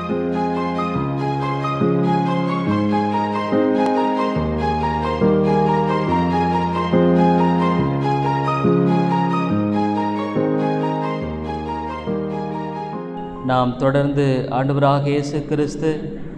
நாம் தொடர்ந்து ஆண்டவராக இயேசு கிறிஸ்து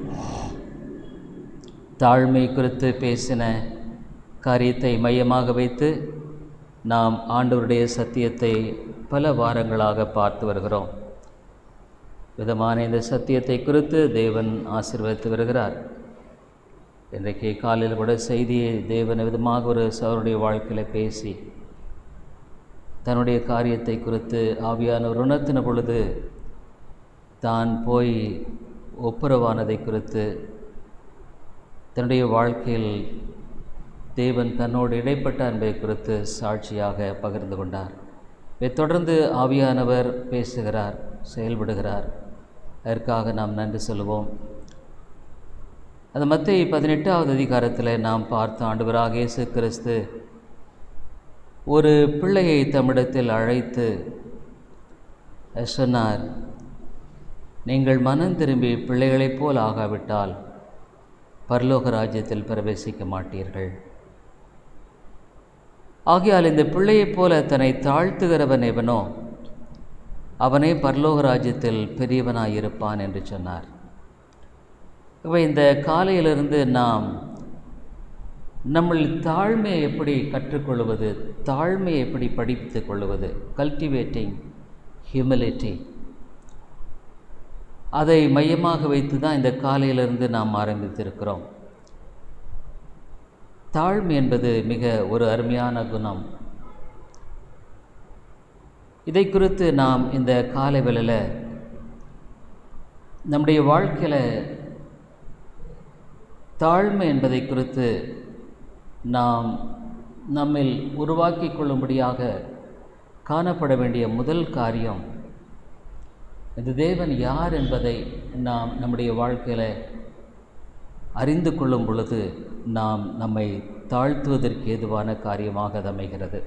தாழ்மை குறித்து பேசின காரியத்தை மையமாக வைத்து நாம் ஆண்டவருடைய சத்தியத்தை பல வாரங்களாக பார்த்து வருகிறோம் விதமான இந்த சத்தியத்தை குறித்து தேவன் ஆசீர்வதித்து வருகிறார் இன்றைக்கு காலையில் கூட செய்தியை தேவன் விதமாக ஒரு சவருடைய வாழ்க்கையில் பேசி தன்னுடைய காரியத்தை குறித்து ஆவியானவர் உணர்த்தின பொழுது தான் போய் ஒப்புரவானதை குறித்து தன்னுடைய வாழ்க்கையில் தேவன் தன்னோடு இடைப்பட்ட அன்பை குறித்து சாட்சியாக பகிர்ந்து கொண்டார் இதை தொடர்ந்து ஆவியானவர் பேசுகிறார் செயல்படுகிறார் அதற்காக நாம் நன்றி சொல்லுவோம் அந்த மத்திய பதினெட்டாவது அதிகாரத்தில் நாம் பார்த்த ஆண்டவராக இயேசு கிறிஸ்து ஒரு பிள்ளையை தம்மிடத்தில் அழைத்து சொன்னார் நீங்கள் மனம் திரும்பி பிள்ளைகளைப் போல் ஆகாவிட்டால் பரலோக ராஜ்யத்தில் பிரவேசிக்க மாட்டீர்கள் ஆகையால் இந்த பிள்ளையைப் போல தன்னை தாழ்த்துகிறவன் எவனோ அவனே பரலோக ராஜ்யத்தில் பெரியவனாயிருப்பான் என்று சொன்னார் இப்போ இந்த காலையிலிருந்து நாம் நம்ம தாழ்மையை எப்படி கற்றுக்கொள்வது தாழ்மையை எப்படி படித்து கொள்வது கல்டிவேட்டிங் ஹியூமிலிட்டி அதை மையமாக வைத்து தான் இந்த காலையிலிருந்து நாம் ஆரம்பித்திருக்கிறோம் தாழ்மை என்பது மிக ஒரு அருமையான குணம் இதை குறித்து நாம் இந்த காலை வேளையில் நம்முடைய வாழ்க்கையில் தாழ்மை என்பதை குறித்து நாம் நம்மில் உருவாக்கி கொள்ளும்படியாக காணப்பட வேண்டிய முதல் காரியம் இந்த தேவன் யார் என்பதை நாம் நம்முடைய வாழ்க்கையில் அறிந்து கொள்ளும் பொழுது நாம் நம்மை தாழ்த்துவதற்கு ஏதுவான காரியமாக அது அமைகிறது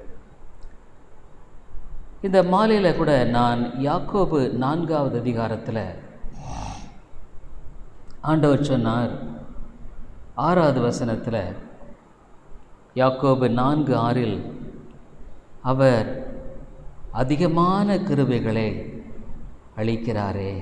இந்த மாலையில் கூட நான் யாக்கோபு நான்காவது அதிகாரத்தில் ஆண்டவர் சொன்னார் ஆறாவது வசனத்தில் யாக்கோபு நான்கு ஆறில் அவர் அதிகமான கிருபைகளை அளிக்கிறாரே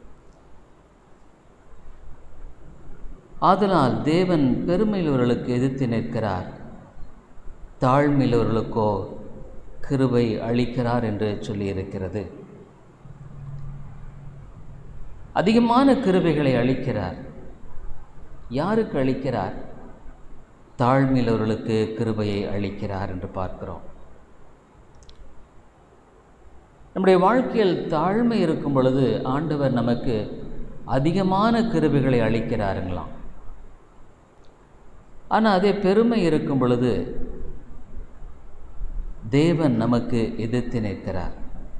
ஆதலால் தேவன் பெருமையுள்ளவர்களுக்கு எதிர்த்து நிற்கிறார் தாழ்மையுள்ளவர்களுக்கோ கிருபை அளிக்கிறார் என்று சொல்லியிருக்கிறது அதிகமான கிருபைகளை அளிக்கிறார் யாருக்கு அளிக்கிறார் தாழ்மையுள்ளவர்களுக்கு கிருபையை அளிக்கிறார் என்று பார்க்கிறோம் நம்முடைய வாழ்க்கையில் தாழ்மை இருக்கும் பொழுது ஆண்டவர் நமக்கு அதிகமான கிருபைகளை அளிக்கிறாருங்களாம் ஆனால் அதே பெருமை இருக்கும் பொழுது தேவன் நமக்கு எதிர்த்து நிற்கிறார்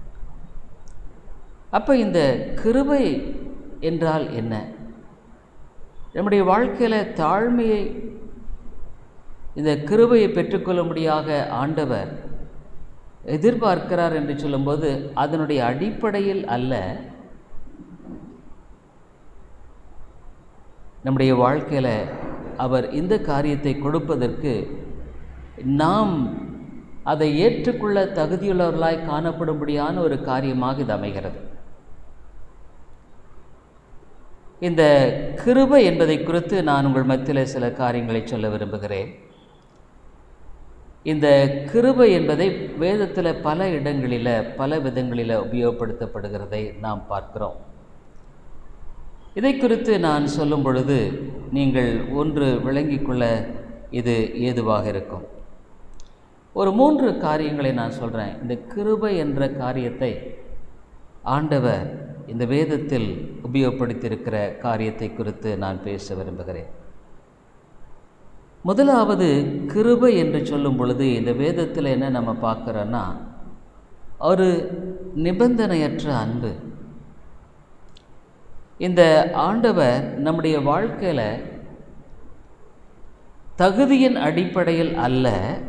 அப்போ இந்த கிருபை என்றால் என்ன நம்முடைய வாழ்க்கையில் தாழ்மையை இந்த கிருபையை பெற்றுக்கொள்ளும்படியாக ஆண்டவர் எதிர்பார்க்கிறார் என்று சொல்லும்போது அதனுடைய அடிப்படையில் அல்ல நம்முடைய வாழ்க்கையில் அவர் இந்த காரியத்தை கொடுப்பதற்கு நாம் அதை ஏற்றுக்கொள்ள தகுதியுள்ளவர்களாய் காணப்படும்படியான ஒரு காரியமாக இது அமைகிறது இந்த கிருபை என்பதை குறித்து நான் உங்கள் மத்தியில் சில காரியங்களை சொல்ல விரும்புகிறேன் இந்த கிருபை என்பதை வேதத்தில் பல இடங்களில் பல விதங்களில் உபயோகப்படுத்தப்படுகிறதை நாம் பார்க்கிறோம் இதை குறித்து நான் சொல்லும் பொழுது நீங்கள் ஒன்று விளங்கிக் கொள்ள இது ஏதுவாக இருக்கும் ஒரு மூன்று காரியங்களை நான் சொல்கிறேன் இந்த கிருபை என்ற காரியத்தை ஆண்டவர் இந்த வேதத்தில் உபயோகப்படுத்தியிருக்கிற காரியத்தை குறித்து நான் பேச விரும்புகிறேன் முதலாவது கிருபை என்று சொல்லும் பொழுது இந்த வேதத்தில் என்ன நம்ம பார்க்குறோன்னா ஒரு நிபந்தனையற்ற அன்பு இந்த ஆண்டவர் நம்முடைய வாழ்க்கையில் தகுதியின் அடிப்படையில் அல்ல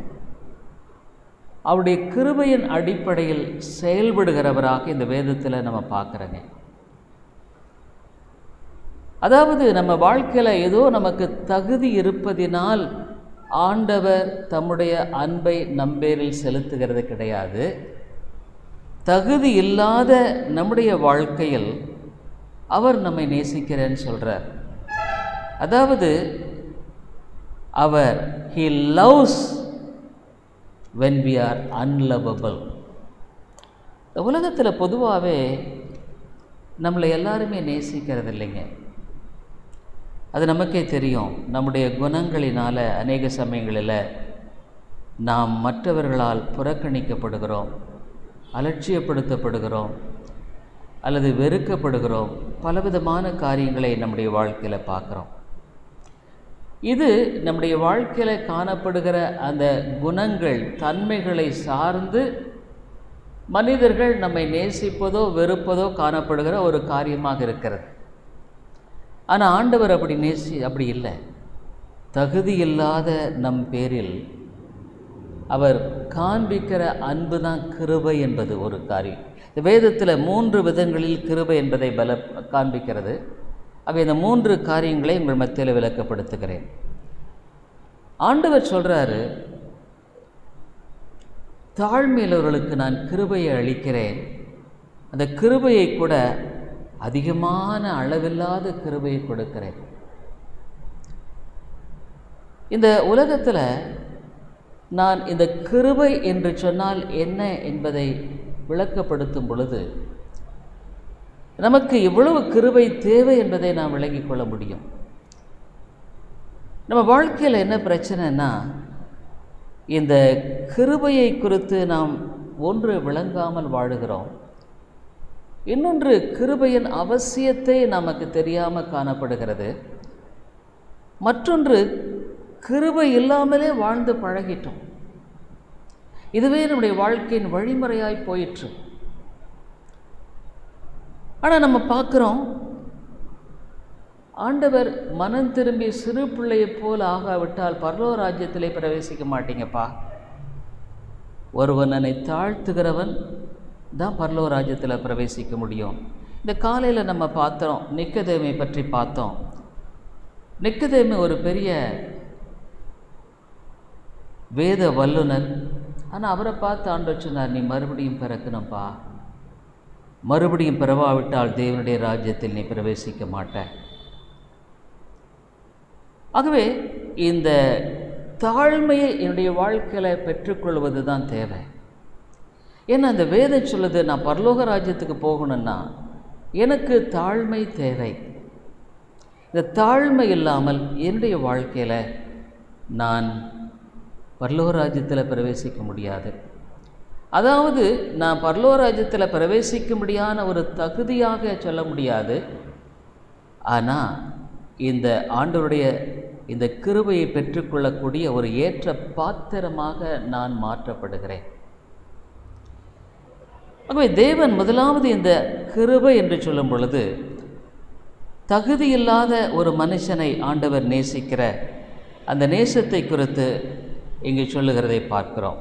அவருடைய கிருபையின் அடிப்படையில் செயல்படுகிறவராக இந்த வேதத்தில் நம்ம பார்க்குறோங்க அதாவது நம்ம வாழ்க்கையில் ஏதோ நமக்கு தகுதி இருப்பதினால் ஆண்டவர் தம்முடைய அன்பை நம்பேரில் செலுத்துகிறது கிடையாது தகுதி இல்லாத நம்முடைய வாழ்க்கையில் அவர் நம்மை நேசிக்கிறேன்னு சொல்கிறார் அதாவது அவர் he loves when we are unlovable இந்த உலகத்தில் பொதுவாகவே நம்மளை எல்லாருமே நேசிக்கிறது இல்லைங்க அது நமக்கே தெரியும் நம்முடைய குணங்களினால் அநேக சமயங்களில் நாம் மற்றவர்களால் புறக்கணிக்கப்படுகிறோம் அலட்சியப்படுத்தப்படுகிறோம் அல்லது வெறுக்கப்படுகிறோம் பலவிதமான காரியங்களை நம்முடைய வாழ்க்கையில் பார்க்குறோம் இது நம்முடைய வாழ்க்கையில் காணப்படுகிற அந்த குணங்கள் தன்மைகளை சார்ந்து மனிதர்கள் நம்மை நேசிப்பதோ வெறுப்பதோ காணப்படுகிற ஒரு காரியமாக இருக்கிறது ஆனால் ஆண்டவர் அப்படி நேசி அப்படி இல்லை தகுதி இல்லாத நம் பேரில் அவர் காண்பிக்கிற அன்பு தான் கிருபை என்பது ஒரு காரியம் இந்த வேதத்தில் மூன்று விதங்களில் கிருபை என்பதை பல காண்பிக்கிறது அவை இந்த மூன்று காரியங்களை உங்கள் மத்தியில் விளக்கப்படுத்துகிறேன் ஆண்டவர் சொல்கிறாரு தாழ்மையுள்ளவர்களுக்கு நான் கிருபையை அளிக்கிறேன் அந்த கிருபையை கூட அதிகமான அளவில்லாத கிருபையை கொடுக்கிறேன் இந்த உலகத்தில் நான் இந்த கிருபை என்று சொன்னால் என்ன என்பதை விளக்கப்படுத்தும் பொழுது நமக்கு இவ்வளவு கிருபை தேவை என்பதை நாம் விளங்கிக் கொள்ள முடியும் நம்ம வாழ்க்கையில் என்ன பிரச்சனைனா இந்த கிருபையை குறித்து நாம் ஒன்று விளங்காமல் வாழுகிறோம் இன்னொன்று கிருபையின் அவசியத்தை நமக்கு தெரியாமல் காணப்படுகிறது மற்றொன்று கிருபை இல்லாமலே வாழ்ந்து பழகிட்டோம் இதுவே நம்முடைய வாழ்க்கையின் வழிமுறையாய் போயிற்று ஆனால் நம்ம பார்க்குறோம் ஆண்டவர் மனம் திரும்பி சிறு பிள்ளையைப் போல் ஆகாவிட்டால் பரலோ ராஜ்யத்திலே பிரவேசிக்க மாட்டீங்கப்பா ஒருவனனை தாழ்த்துகிறவன் தான் பரலோ ராஜ்யத்தில் பிரவேசிக்க முடியும் இந்த காலையில் நம்ம பார்த்தோம் நிக்கதேமை பற்றி பார்த்தோம் நிக்கதேமி ஒரு பெரிய வேத வல்லுனர் ஆனால் அவரை பார்த்து ஆண்டவர் சொன்னார் நீ மறுபடியும் பிறக்கணும்ப்பா மறுபடியும் பிறவாவிட்டால் தேவனுடைய ராஜ்யத்தில் நீ பிரவேசிக்க மாட்ட ஆகவே இந்த தாழ்மையை என்னுடைய வாழ்க்கையில் பெற்றுக்கொள்வது தான் தேவை ஏன்னா அந்த வேதம் சொல்லுது நான் பரலோக ராஜ்யத்துக்கு போகணும்னா எனக்கு தாழ்மை தேவை இந்த தாழ்மை இல்லாமல் என்னுடைய வாழ்க்கையில் நான் பரலோக ராஜ்யத்தில் பிரவேசிக்க முடியாது அதாவது நான் பரலோக ராஜ்யத்தில் பிரவேசிக்க முடியாத ஒரு தகுதியாக சொல்ல முடியாது ஆனால் இந்த ஆண்டவருடைய இந்த கிருபையை பெற்றுக்கொள்ளக்கூடிய ஒரு ஏற்ற பாத்திரமாக நான் மாற்றப்படுகிறேன் ஆகவே தேவன் முதலாவது இந்த கிருபை என்று சொல்லும் பொழுது தகுதியில்லாத ஒரு மனுஷனை ஆண்டவர் நேசிக்கிற அந்த நேசத்தை குறித்து இங்கே சொல்லுகிறதை பார்க்கிறோம்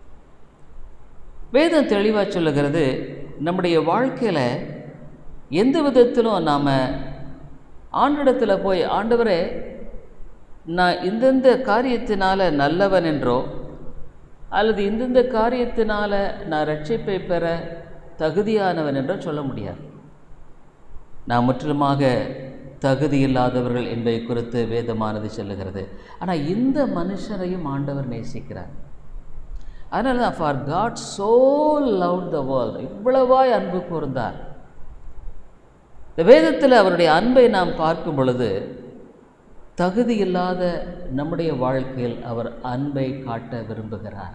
வேதம் தெளிவாக சொல்லுகிறது நம்முடைய வாழ்க்கையில் எந்த விதத்திலும் நாம் ஆண்டிடத்தில் போய் ஆண்டவரே நான் இந்தந்த காரியத்தினால நல்லவன் என்றோ அல்லது இந்தந்த காரியத்தினால நான் ரட்சிப்பை பெற தகுதியானவன் என்றோ சொல்ல முடியாது நான் முற்றிலுமாக தகுதி இல்லாதவர்கள் என்பதை குறித்து வேதமானது சொல்லுகிறது ஆனால் இந்த மனுஷரையும் ஆண்டவர் நேசிக்கிறார் அதனால தான் for God so love the world இவ்வளவாய் அன்பு கூர்ந்தார் இந்த வேதத்தில் அவருடைய அன்பை நாம் பார்க்கும் பொழுது தகுதி இல்லாத நம்முடைய வாழ்க்கையில் அவர் அன்பை காட்ட விரும்புகிறார்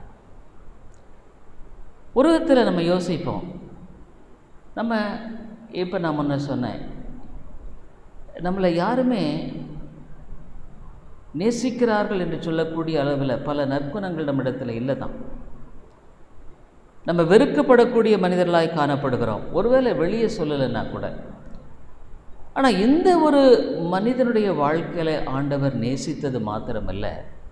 ஒரு விதத்தில் நம்ம யோசிப்போம் நம்ம இப்போ நான் முன்ன சொன்னேன் நம்மளை யாருமே நேசிக்கிறார்கள் என்று சொல்லக்கூடிய அளவில் பல நற்குணங்கள் நம்மிடத்தில் இல்லை தான் நம்ம வெறுக்கப்படக்கூடிய மனிதர்களாய் காணப்படுகிறோம் ஒருவேளை வெளியே சொல்லலைன்னா கூட ஆனால் இந்த ஒரு மனிதனுடைய வாழ்க்கையில் ஆண்டவர் நேசித்தது மாத்திரமல்ல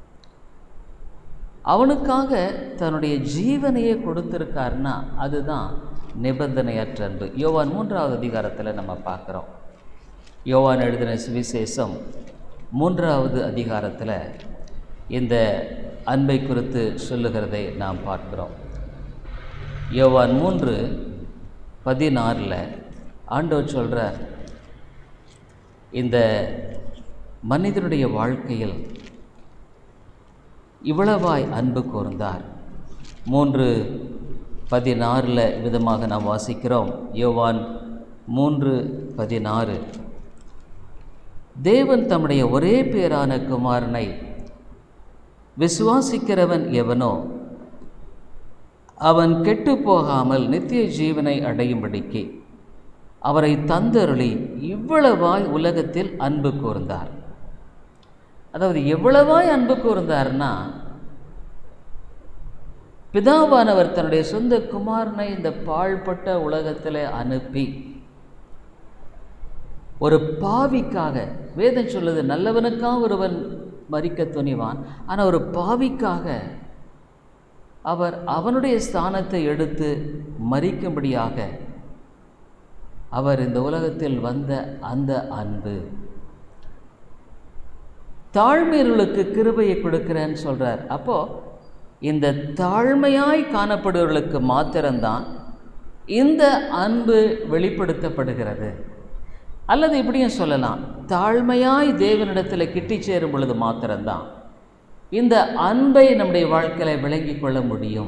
அவனுக்காக தன்னுடைய ஜீவனையே கொடுத்துருக்காருன்னா அதுதான் நிபந்தனையற்ற அன்பு யோவான் மூன்றாவது அதிகாரத்தில் நம்ம பார்க்குறோம் யோவான் எழுதின சுவிசேஷம் மூன்றாவது அதிகாரத்தில் இந்த அன்பை குறித்து சொல்லுகிறதை நாம் பார்க்கிறோம் யோவான் மூன்று பதினாறில் ஆண்டவர் சொல்கிறார் இந்த மனிதனுடைய வாழ்க்கையில் இவ்வளவாய் அன்பு கூர்ந்தார் மூன்று பதினாறில் விதமாக நாம் வாசிக்கிறோம் யோவான் மூன்று பதினாறு தேவன் தம்முடைய ஒரே பேரான குமாரனை விசுவாசிக்கிறவன் எவனோ அவன் கெட்டு போகாமல் நித்திய ஜீவனை அடையும்படிக்கு அவரை தந்தருளி இவ்வளவாய் உலகத்தில் அன்பு கூர்ந்தார் அதாவது எவ்வளவாய் அன்பு கூர்ந்தார்னா பிதாவானவர் தன்னுடைய சொந்த குமாரனை இந்த பாழ்பட்ட உலகத்தில் அனுப்பி ஒரு பாவிக்காக வேதம் சொல்லுது நல்லவனுக்காக ஒருவன் மறிக்க துணிவான் ஆனால் ஒரு பாவிக்காக அவர் அவனுடைய ஸ்தானத்தை எடுத்து மறிக்கும்படியாக அவர் இந்த உலகத்தில் வந்த அந்த அன்பு தாழ்மையர்களுக்கு கிருபையை கொடுக்கிறேன்னு சொல்கிறார் அப்போது இந்த தாழ்மையாய் காணப்படுவர்களுக்கு மாத்திரம்தான் இந்த அன்பு வெளிப்படுத்தப்படுகிறது அல்லது இப்படியும் சொல்லலாம் தாழ்மையாய் தேவனிடத்தில் கிட்டி சேரும் பொழுது மாத்திரம்தான் இந்த அன்பை நம்முடைய வாழ்க்கையில் விளங்கி கொள்ள முடியும்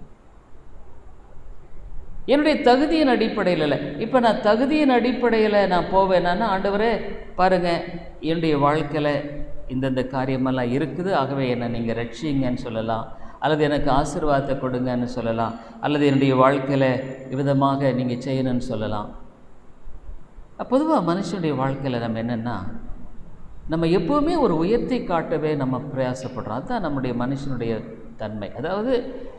என்னுடைய தகுதியின் அடிப்படையில் இல்லை இப்போ நான் தகுதியின் அடிப்படையில் நான் போவேன்னா ஆண்டவரே பாருங்கள் என்னுடைய வாழ்க்கையில் இந்தந்த காரியமெல்லாம் இருக்குது ஆகவே என்னை நீங்கள் ரட்சிங்கன்னு சொல்லலாம் அல்லது எனக்கு ஆசீர்வாதத்தை கொடுங்கன்னு சொல்லலாம் அல்லது என்னுடைய வாழ்க்கையில் விதமாக நீங்கள் செய்யணும்னு சொல்லலாம் பொதுவாக மனுஷனுடைய வாழ்க்கையில் நம்ம என்னென்னா நம்ம எப்போவுமே ஒரு உயர்த்தி காட்டவே நம்ம பிரயாசப்படுறோம் அதுதான் நம்முடைய மனுஷனுடைய தன்மை அதாவது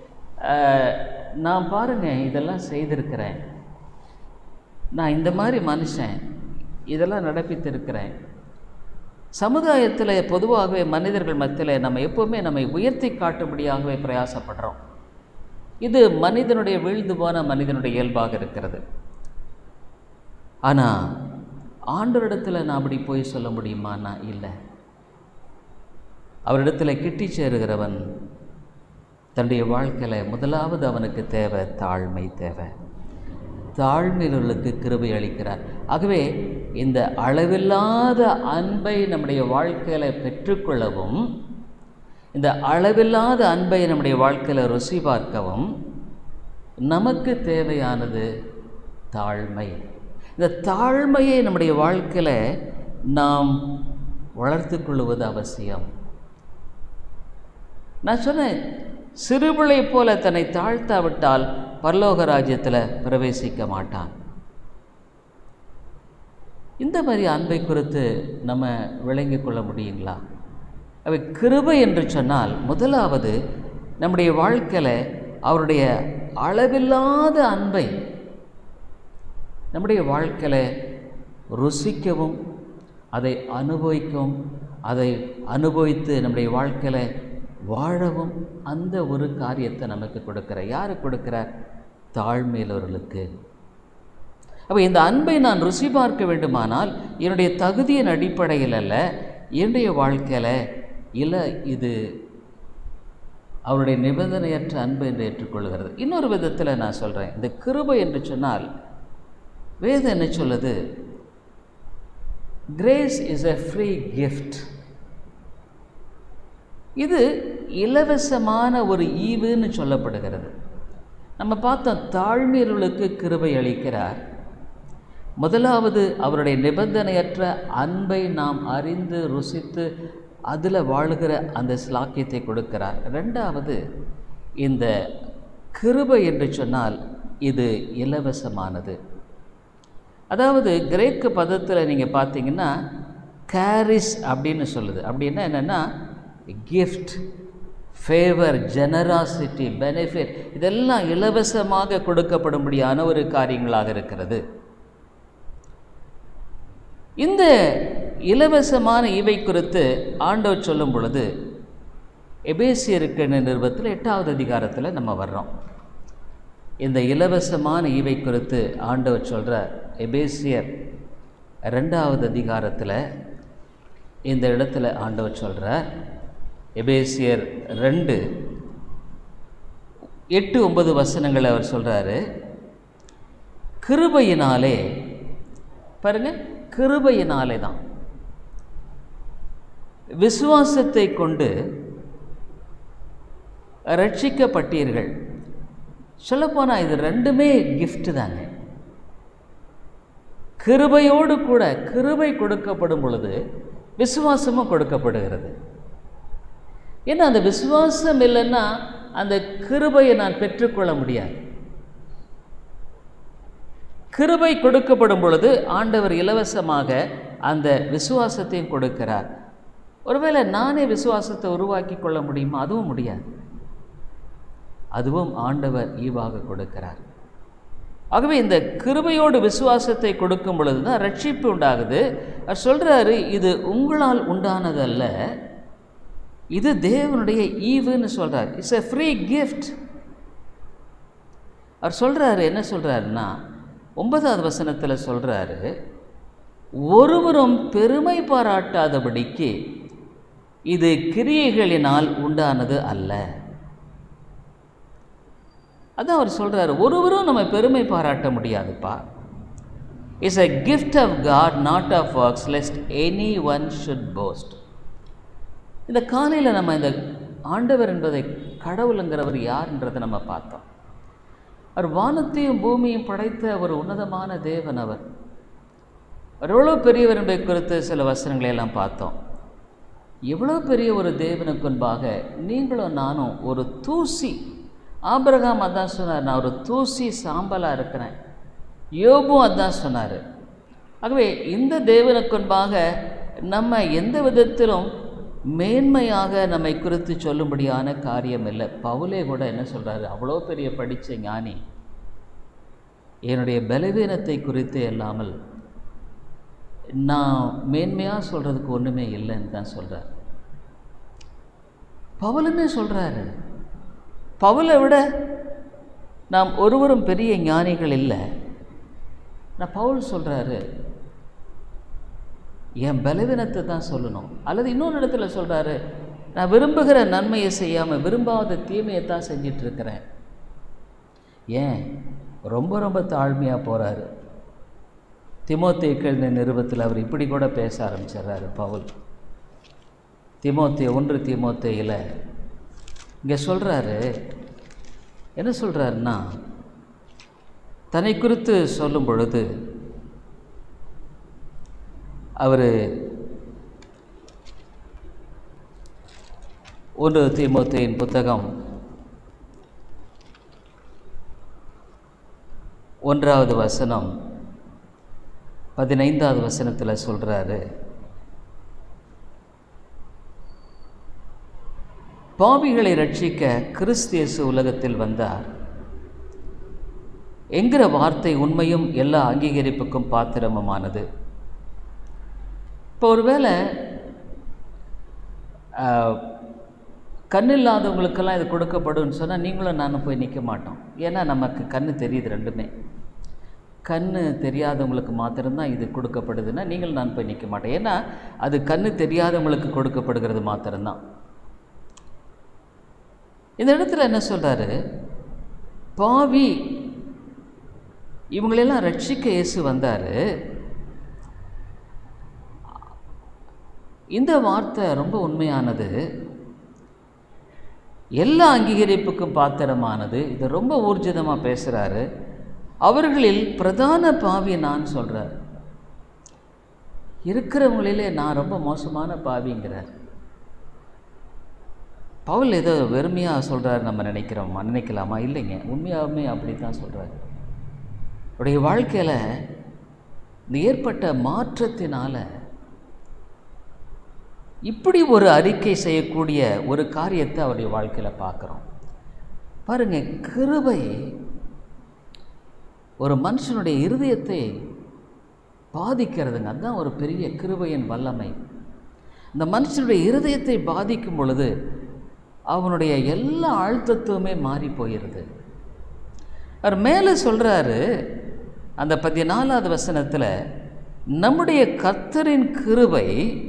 நான் பாருங்கள் இதெல்லாம் செய்திருக்கிறேன் நான் இந்த மாதிரி மனுஷன் இதெல்லாம் நடப்பித்திருக்கிறேன் சமுதாயத்தில் பொதுவாகவே மனிதர்கள் மத்தியில் நம்ம எப்போவுமே நம்மை உயர்த்தி காட்டும்படியாகவே பிரயாசப்படுறோம் இது மனிதனுடைய வீழ்ந்து போன மனிதனுடைய இயல்பாக இருக்கிறது ஆனால் ஆண்டவரிடத்தில் நான் அப்படி போய் சொல்ல முடியுமானா இல்லை அவரிடத்தில் கிட்டி சேருகிறவன் தன்னுடைய வாழ்க்கையில் முதலாவது அவனுக்கு தேவை தாழ்மை தேவை தாழ்மையுள்ளவர்களுக்கு கிருபை அளிக்கிறார் ஆகவே இந்த அளவில்லாத அன்பை நம்முடைய வாழ்க்கையில் பெற்றுக்கொள்ளவும் இந்த அளவில்லாத அன்பை நம்முடைய வாழ்க்கையில் ருசி பார்க்கவும் நமக்கு தேவையானது தாழ்மை இந்த தாழ்மையை நம்முடைய வாழ்க்கையில் நாம் வளர்த்து கொள்வது அவசியம் நான் சொன்னேன் சிறுபிள்ளை போல தன்னை தாழ்த்தாவிட்டால் பரலோக ராஜ்யத்தில் பிரவேசிக்க மாட்டான் இந்த மாதிரி அன்பை குறித்து நம்ம விளங்கி கொள்ள முடியுங்களா அவை கிருபை என்று சொன்னால் முதலாவது நம்முடைய வாழ்க்கையில் அவருடைய அளவில்லாத அன்பை நம்முடைய வாழ்க்கையில் ருசிக்கவும் அதை அனுபவிக்கவும் அதை அனுபவித்து நம்முடைய வாழ்க்கையில் வாழவும் அந்த ஒரு காரியத்தை நமக்கு கொடுக்கிறார் யாரு கொடுக்கிறார் தாழ்மையிலவர்களுக்கு அப்போ இந்த அன்பை நான் ருசி பார்க்க வேண்டுமானால் என்னுடைய தகுதியின் அடிப்படையில் அல்ல என்னுடைய வாழ்க்கையில் இல்லை இது அவருடைய நிபந்தனையற்ற அன்பு என்று ஏற்றுக்கொள்கிறது இன்னொரு விதத்தில் நான் சொல்கிறேன் இந்த கிருபை என்று சொன்னால் வேதம் என்ன சொல்லுது grace is a free gift இது இலவசமான ஒரு ஈவுன்னு சொல்லப்படுகிறது நம்ம பார்த்தோம் தாழ்மையுள்ளவர்களுக்கு கிருபை அளிக்கிறார் முதலாவது அவருடைய நிபந்தனையற்ற அன்பை நாம் அறிந்து ருசித்து அதில் வாழுகிற அந்த ஸ்லாக்கியத்தை கொடுக்கிறார் ரெண்டாவது இந்த கிருபை என்று சொன்னால் இது இலவசமானது அதாவது கிரேக்க பதத்தில் நீங்கள் பார்த்தீங்கன்னா கேரிஸ் அப்படின்னு சொல்லுது அப்படின்னா என்னென்னா கிஃப்ட் ஃபேவர் ஜெனராசிட்டி பெனிஃபிட் இதெல்லாம் இலவசமாக கொடுக்கப்படும்படியான ஒரு காரியங்களாக இருக்கிறது இந்த இலவசமான இவை குறித்து ஆண்டவர் சொல்லும் பொழுது எபேசியருக்கு நிறுவத்தில் எட்டாவது அதிகாரத்தில் நம்ம வர்றோம் இந்த இலவசமான ஈவை குறித்து ஆண்டவர் சொல்கிற எபேசியர் ரெண்டாவது அதிகாரத்தில் இந்த இடத்துல ஆண்டவர் சொல்கிறார் எபேசியர் ரெண்டு எட்டு ஒன்பது வசனங்களை அவர் சொல்கிறாரு கிருபையினாலே பாருங்க கிருபையினாலே தான் விசுவாசத்தை கொண்டு ரட்சிக்கப்பட்டீர்கள் சொல்லப்போனால் இது ரெண்டுமே கிஃப்ட் தாங்க கிருபையோடு கூட கிருபை கொடுக்கப்படும் பொழுது விசுவாசமும் கொடுக்கப்படுகிறது ஏன்னா அந்த விசுவாசம் இல்லைன்னா அந்த கிருபையை நான் பெற்றுக்கொள்ள முடியாது கிருபை கொடுக்கப்படும் பொழுது ஆண்டவர் இலவசமாக அந்த விசுவாசத்தையும் கொடுக்கிறார் ஒருவேளை நானே விசுவாசத்தை உருவாக்கி கொள்ள முடியுமா அதுவும் முடியாது அதுவும் ஆண்டவர் ஈவாக கொடுக்கிறார் ஆகவே இந்த கிருபையோடு விசுவாசத்தை கொடுக்கும் பொழுது தான் ரட்சிப்பு உண்டாகுது அவர் சொல்கிறாரு இது உங்களால் உண்டானதல்ல இது தேவனுடைய ஈவுன்னு சொல்கிறார் இட்ஸ் எ ஃப்ரீ கிஃப்ட் அவர் சொல்கிறாரு என்ன சொல்கிறாருன்னா ஒன்பதாவது வசனத்தில் சொல்கிறாரு ஒருவரும் பெருமை பாராட்டாதபடிக்கு இது கிரியைகளினால் உண்டானது அல்ல அதான் அவர் சொல்கிறார் ஒருவரும் நம்ம பெருமை பாராட்ட முடியாதுப்பா it's a gift of God not of works lest any one should boast இந்த காலையில் நம்ம இந்த ஆண்டவர் என்பதை கடவுளுங்கிறவர் யார்ன்றதை நம்ம பார்த்தோம் அவர் வானத்தையும் பூமியும் படைத்த ஒரு உன்னதமான தேவன் அவர் அவர் எவ்வளோ பெரியவர் என்பதை குறித்து சில வசனங்களை எல்லாம் பார்த்தோம் எவ்வளோ பெரிய ஒரு தேவனுக்கு முன்பாக நீங்களும் நானும் ஒரு தூசி ஆபிரகாம் அதான் சொன்னார் நான் ஒரு தூசி சாம்பலாக இருக்கிறேன் யோபும் அதான் சொன்னார் ஆகவே இந்த தேவனுக்கு முன்பாக நம்ம எந்த விதத்திலும் மேன்மையாக நம்மை குறித்து சொல்லும்படியான காரியம் இல்லை பவுலே கூட என்ன சொல்கிறாரு அவ்வளோ பெரிய படித்த ஞானி என்னுடைய பலவீனத்தை குறித்து இல்லாமல் நான் மேன்மையாக சொல்கிறதுக்கு ஒன்றுமே இல்லைன்னு தான் சொல்கிறார் பவுலுமே சொல்கிறாரு பவுலை விட நாம் ஒருவரும் பெரிய ஞானிகள் இல்லை நான் பவுல் சொல்கிறாரு என் பலவீனத்தை தான் சொல்லணும் அல்லது இன்னொரு இடத்துல சொல்கிறாரு நான் விரும்புகிற நன்மையை செய்யாமல் விரும்பாத தீமையை தான் செஞ்சிட்ருக்கிறேன் ஏன் ரொம்ப ரொம்ப தாழ்மையாக போகிறாரு திமோத்தே கழுந்த நிறுவத்தில் அவர் இப்படி கூட பேச ஆரம்பிச்சிடுறாரு பவுல் திமோத்தே ஒன்று திமோத்தேயில் இங்கே சொல்கிறாரு என்ன சொல்கிறாருன்னா தன்னை குறித்து சொல்லும் பொழுது அவர் ஒன்று தீமோத்தேயின் புத்தகம் ஒன்றாவது வசனம் பதினைந்தாவது வசனத்தில் சொல்கிறாரு பாவிகளை ரட்சிக்க கிறிஸ்தியசு உலகத்தில் வந்தார் என்கிற வார்த்தை உண்மையும் எல்லா அங்கீகரிப்புக்கும் பாத்திரமுமானது இப்போ ஒருவேளை கண் இல்லாதவங்களுக்கெல்லாம் இது கொடுக்கப்படும்னு சொன்னால் நீங்களும் நானும் போய் நிற்க மாட்டோம் ஏன்னா நமக்கு கண் தெரியுது ரெண்டுமே கண் தெரியாதவங்களுக்கு மாத்திரம்தான் இது கொடுக்கப்படுதுன்னா நீங்கள் நான் போய் நிற்க மாட்டேன் ஏன்னா அது கண் தெரியாதவங்களுக்கு கொடுக்கப்படுகிறது மாத்திரம்தான் இந்த இடத்துல என்ன சொல்கிறாரு பாவி இவங்களெல்லாம் ரட்சிக்க இயேசு வந்தார் இந்த வார்த்தை ரொம்ப உண்மையானது எல்லா அங்கீகரிப்புக்கும் பாத்திரமானது இது ரொம்ப ஊர்ஜிதமாக பேசுகிறாரு அவர்களில் பிரதான பாவி நான் சொல்கிறார் இருக்கிறவங்களிலே நான் ரொம்ப மோசமான பாவிங்கிறார் பவுல் ஏதோ வெறுமையாக சொல்கிறார் நம்ம நினைக்கிறோமா நினைக்கலாமா இல்லைங்க உண்மையாகவுமே அப்படி தான் சொல்கிறார் அவருடைய வாழ்க்கையில் இந்த ஏற்பட்ட மாற்றத்தினால் இப்படி ஒரு அறிக்கை செய்யக்கூடிய ஒரு காரியத்தை அவருடைய வாழ்க்கையில் பார்க்குறோம் பாருங்கள் கிருபை ஒரு மனுஷனுடைய இருதயத்தை பாதிக்கிறதுங்க அதுதான் ஒரு பெரிய கிருபையின் வல்லமை இந்த மனுஷனுடைய இருதயத்தை பாதிக்கும் பொழுது அவனுடைய எல்லா அழுத்தத்துவமே மாறி போயிடுது அவர் மேலே சொல்கிறாரு அந்த பதினாலாவது வசனத்தில் நம்முடைய கர்த்தரின் கிருபை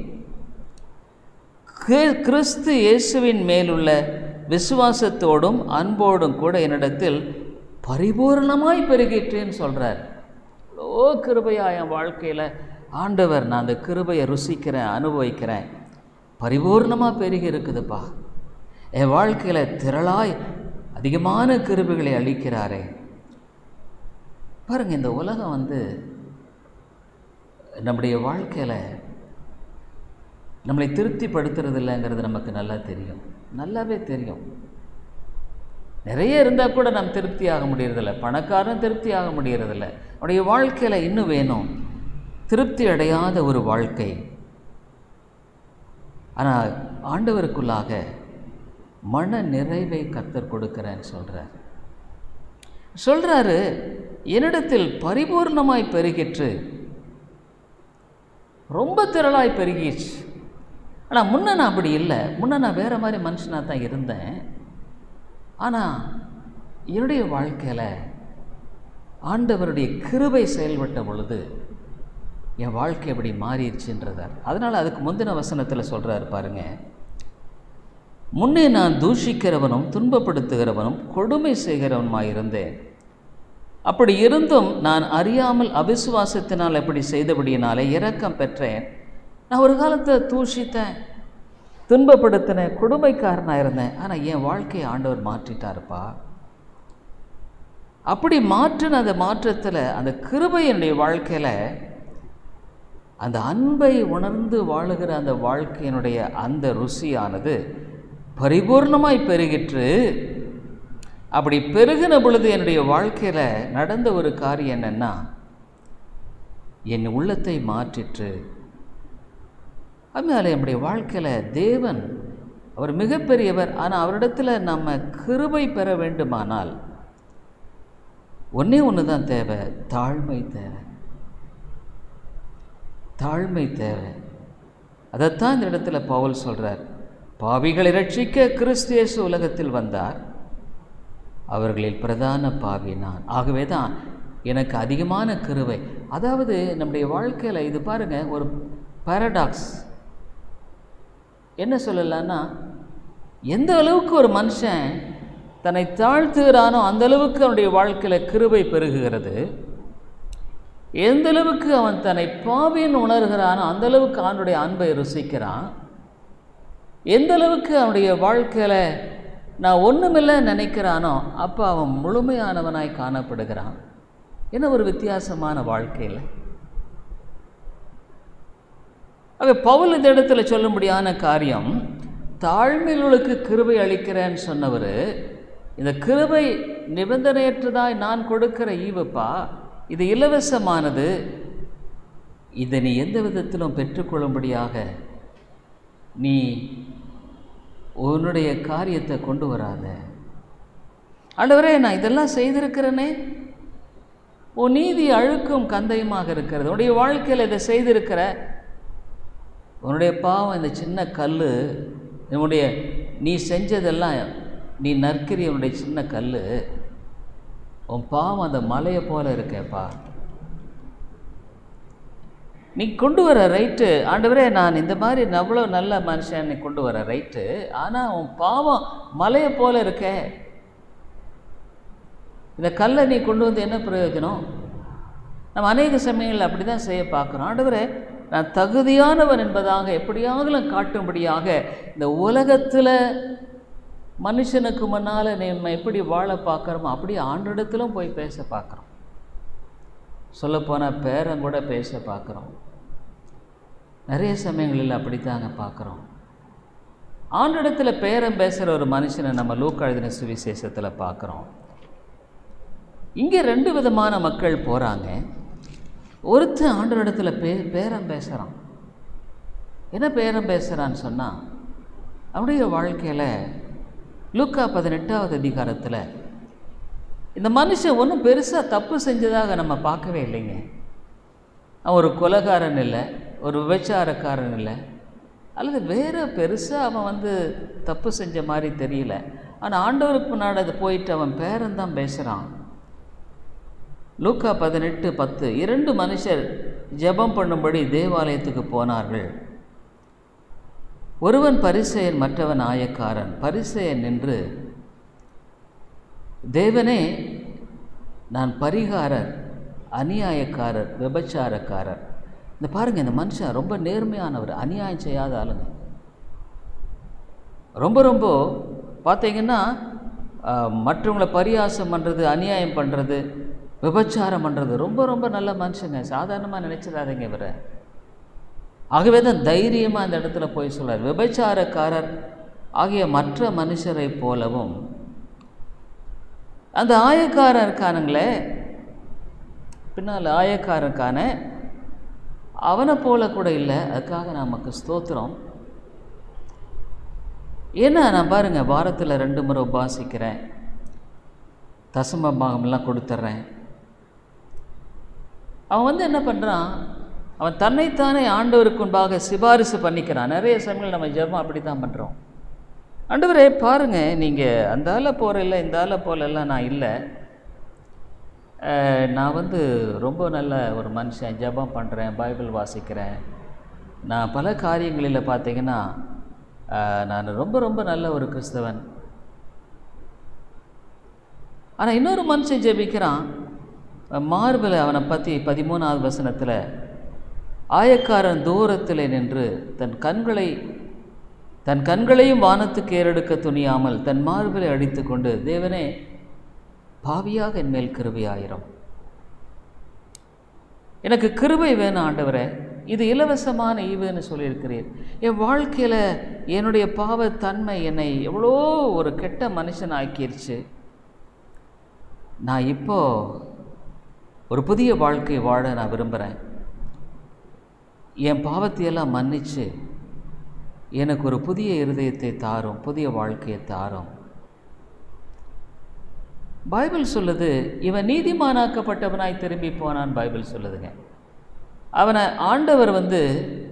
கி- கிறிஸ்து இயேசுவின் மேலுள்ள விசுவாசத்தோடும் அன்போடும் கூட என்னிடத்தில் பரிபூரணமாய் பெருகிற்றேன்னு சொல்கிறார் இவ்வளோ கிருபையா என் வாழ்க்கையில் ஆண்டவர் நான் அந்த கிருபையை ருசிக்கிறேன் அனுபவிக்கிறேன் பரிபூர்ணமாக பெருகி இருக்குதுப்பா என் வாழ்க்கையில் திரளாய் அதிகமான கிருபைகளை அளிக்கிறாரே பாருங்கள் இந்த உலகம் வந்து நம்முடைய வாழ்க்கையில் நம்மளை திருப்திப்படுத்துறது இல்லைங்கிறது நமக்கு நல்லா தெரியும் நல்லாவே தெரியும் நிறைய இருந்தால் கூட நம்ம திருப்தி ஆக முடியறதில்ல பணக்காரன் திருப்தி ஆக முடியறதில்ல அவனுடைய வாழ்க்கையில் இன்னும் வேணும் திருப்தி அடையாத ஒரு வாழ்க்கை ஆனால் ஆண்டவருக்குள்ளாக மன நிறைவை கத்தர் கொடுக்கிறேன்னு சொல்கிறார் சொல்கிறாரு என்னிடத்தில் பரிபூர்ணமாய் பெருகிற்று ரொம்ப திரளாய் பெருகிடுச்சு ஆனால் முன்ன நான் அப்படி இல்லை முன்ன நான் வேறு மாதிரி மனுஷனாக தான் இருந்தேன் ஆனால் என்னுடைய வாழ்க்கையில் ஆண்டவருடைய கிருபை செயல்பட்ட பொழுது என் வாழ்க்கை அப்படி மாறிடுச்சுன்றதார் அதனால் அதுக்கு முந்தின வசனத்தில் சொல்கிறாரு பாருங்க முன்னே நான் தூஷிக்கிறவனும் துன்பப்படுத்துகிறவனும் கொடுமை செய்கிறவனுமாய் இருந்தேன் அப்படி இருந்தும் நான் அறியாமல் அவிசுவாசத்தினால் அப்படி செய்தபடியினாலே இரக்கம் பெற்றேன் நான் ஒரு காலத்தில் தூஷித்தேன் துன்பப்படுத்தினேன் கொடுமைக்காரனாக இருந்தேன் ஆனால் என் வாழ்க்கையை ஆண்டவர் மாற்றிட்டாருப்பா அப்படி மாற்றின அந்த மாற்றத்தில் அந்த கிருபை என்னுடைய வாழ்க்கையில் அந்த அன்பை உணர்ந்து வாழுகிற அந்த வாழ்க்கையினுடைய அந்த ருசியானது பரிபூர்ணமாய் பெருகிற்று அப்படி பெருகின பொழுது என்னுடைய வாழ்க்கையில் நடந்த ஒரு காரியம் என்னென்னா என் உள்ளத்தை மாற்றிற்று அதனால் என்னுடைய வாழ்க்கையில் தேவன் அவர் மிகப்பெரியவர் ஆனால் அவரிடத்தில் நம்ம கிருபை பெற வேண்டுமானால் ஒன்றே ஒன்று தான் தேவை தாழ்மை தேவை தாழ்மை தேவை அதைத்தான் இந்த இடத்துல பவுல் சொல்கிறார் பாவிகளை ரட்சிக்க கிறிஸ்து இயேசு உலகத்தில் வந்தார் அவர்களில் பிரதான பாவி நான் ஆகவே தான் எனக்கு அதிகமான கிருவை அதாவது நம்முடைய வாழ்க்கையில் இது பாருங்கள் ஒரு பாரடாக்ஸ் என்ன சொல்லலான்னா எந்த அளவுக்கு ஒரு மனுஷன் தன்னை தாழ்த்துகிறானோ அந்த அளவுக்கு அவனுடைய வாழ்க்கையில் கிருபை பெருகுகிறது எந்த அளவுக்கு அவன் தன்னை பாவின்னு உணர்கிறானோ அந்த அளவுக்கு அவனுடைய அன்பை ருசிக்கிறான் எந்த அளவுக்கு அவனுடைய வாழ்க்கையில் நான் ஒன்றுமில்லை நினைக்கிறானோ அப்போ அவன் முழுமையானவனாய் காணப்படுகிறான் என்ன ஒரு வித்தியாசமான வாழ்க்கையில் ஆக பவுல் இந்த இடத்துல சொல்லும்படியான காரியம் தாழ்மையுளுக்கு கிருபை அளிக்கிறேன்னு சொன்னவர் இந்த கிருபை நிபந்தனையற்றதாய் நான் கொடுக்கிற ஈவுப்பா இது இலவசமானது இதை நீ எந்த விதத்திலும் பெற்றுக்கொள்ளும்படியாக நீ உன்னுடைய காரியத்தை கொண்டு வராத ஆண்டவரே நான் இதெல்லாம் செய்திருக்கிறேனே உன் நீதி அழுக்கும் கந்தையுமாக இருக்கிறது உன்னுடைய வாழ்க்கையில் இதை செய்திருக்கிற உன்னுடைய பாவம் இந்த சின்ன கல் உன்னுடைய நீ செஞ்சதெல்லாம் நீ நற்கிரி உன்னுடைய சின்ன கல் உன் பாவம் அந்த மலையை போல இருக்கேப்பா நீ கொண்டு வர ரைட்டு ஆண்டவரே நான் இந்த மாதிரி அவ்வளோ நல்ல மனுஷன் நீ கொண்டு வர ரைட்டு ஆனால் உன் பாவம் மலையை போல இருக்கே இந்த கல்லை நீ கொண்டு வந்து என்ன பிரயோஜனம் நம்ம அநேக சமயங்களில் அப்படி தான் செய்ய பார்க்குறோம் ஆண்டவரே நான் தகுதியானவன் என்பதாக எப்படியாவது காட்டும்படியாக இந்த உலகத்தில் மனுஷனுக்கு முன்னால் நம்ம எப்படி வாழ பார்க்குறோமோ அப்படியே ஆண்டிடத்திலும் போய் பேச பார்க்குறோம் சொல்லப்போனால் பேரன் கூட பேச பார்க்குறோம் நிறைய சமயங்களில் அப்படித்தாங்க பார்க்குறோம் ஆண்டிடத்தில் பேரம் பேசுகிற ஒரு மனுஷனை நம்ம லூக்கா எழுதின சுவிசேஷத்தில் பார்க்குறோம் இங்கே ரெண்டு விதமான மக்கள் போகிறாங்க ஒருத்தன் ஆண்டவரிடத்தில் பே பேரம் பேசுகிறான் என்ன பேரம் பேசுகிறான்னு சொன்னால் அவனுடைய வாழ்க்கையில் லூக்கா பதினெட்டாவது அதிகாரத்தில் இந்த மனுஷன் ஒன்றும் பெருசாக தப்பு செஞ்சதாக நம்ம பார்க்கவே இல்லைங்க அவன் ஒரு கொலகாரன் இல்லை ஒரு விபச்சாரக்காரன் இல்லை அல்லது வேறு பெருசாக அவன் வந்து தப்பு செஞ்ச மாதிரி தெரியல ஆனால் ஆண்டவருக்கு முன்னாடி அது போயிட்டு அவன் பேரன் தான் பேசுகிறான் லூக்கா பதினெட்டு பத்து இரண்டு மனுஷர் ஜெபம் பண்ணும்படி தேவாலயத்துக்கு போனார்கள் ஒருவன் பரிசெயன் மற்றவன் ஆயக்காரன் பரிசெயன் நின்று தேவனே நான் பரிகாரர் அநியாயக்காரர் விபச்சாரக்காரர் இந்த பாருங்கள் இந்த மனுஷன் ரொம்ப நேர்மையானவர் அநியாயம் செய்யாத ஆளுங்க ரொம்ப ரொம்ப பார்த்தீங்கன்னா மற்றவங்கள பரியாசம் பண்ணுறது அநியாயம் பண்ணுறது விபச்சாரம் பண்ணுறது ரொம்ப ரொம்ப நல்ல மனுஷங்க சாதாரணமாக நினச்சிடாதீங்க இவரை ஆகவே தான் தைரியமாக அந்த இடத்துல போய் சொல்கிறார் விபச்சாரக்காரர் ஆகிய மற்ற மனுஷரை போலவும் அந்த ஆயக்காரன் இருக்கானுங்களே பின்னால் ஆயக்காரன் இருக்கான அவனை போல கூட இல்லை அதுக்காக நமக்கு ஸ்தோத்திரம் ஏன்னா நான் பாருங்கள் வாரத்தில் ரெண்டு முறை உபாசிக்கிறேன் தசம பாகம்லாம் கொடுத்துட்றேன் அவன் வந்து என்ன பண்ணுறான் அவன் தன்னைத்தானே ஆண்டவருக்கு முன்பாக சிபாரிசு பண்ணிக்கிறான் நிறைய சமயங்கள் நம்ம ஜெபம் அப்படி தான் பண்ணுறோம் ஆண்டவரே பாருங்கள் நீங்கள் அந்த ஆளை போகிற இல்லை இந்த ஆளை போலெல்லாம் நான் இல்லை நான் வந்து ரொம்ப நல்ல ஒரு மனுஷன் ஜெபம் பண்ணுறேன் பைபிள் வாசிக்கிறேன் நான் பல காரியங்களில் பார்த்தீங்கன்னா நான் ரொம்ப ரொம்ப நல்ல ஒரு கிறிஸ்தவன் ஆனால் இன்னொரு மனுஷன் ஜெபிக்கிறான் மார்பில் அவனை பற்றி பதிமூணாவது வசனத்தில் ஆயக்காரன் தூரத்தில் நின்று தன் கண்களை தன் கண்களையும் வானத்துக்கு ஏறெடுக்க துணியாமல் தன் மார்பிலை அடித்து கொண்டு தேவனே பாவியாக என் மேல் கிருபையாயிரும் எனக்கு கிருபை வேணும் ஆண்டவரே இது இலவசமான ஈவுன்னு சொல்லியிருக்கிறீர் என் வாழ்க்கையில் என்னுடைய பாவத்தன்மை என்னை எவ்வளோ ஒரு கெட்ட மனுஷன் ஆக்கிருச்சு நான் இப்போ ஒரு புதிய வாழ்க்கை வாழ நான் விரும்புகிறேன் என் பாவத்தையெல்லாம் மன்னிச்சு எனக்கு ஒரு புதிய இருதயத்தை தாரும் புதிய வாழ்க்கையை தாரும் பைபிள் சொல்லுது இவன் நீதிமானாக்கப்பட்டவனாய் திரும்பி போனான் பைபிள் சொல்லுதுங்க அவனை ஆண்டவர் வந்து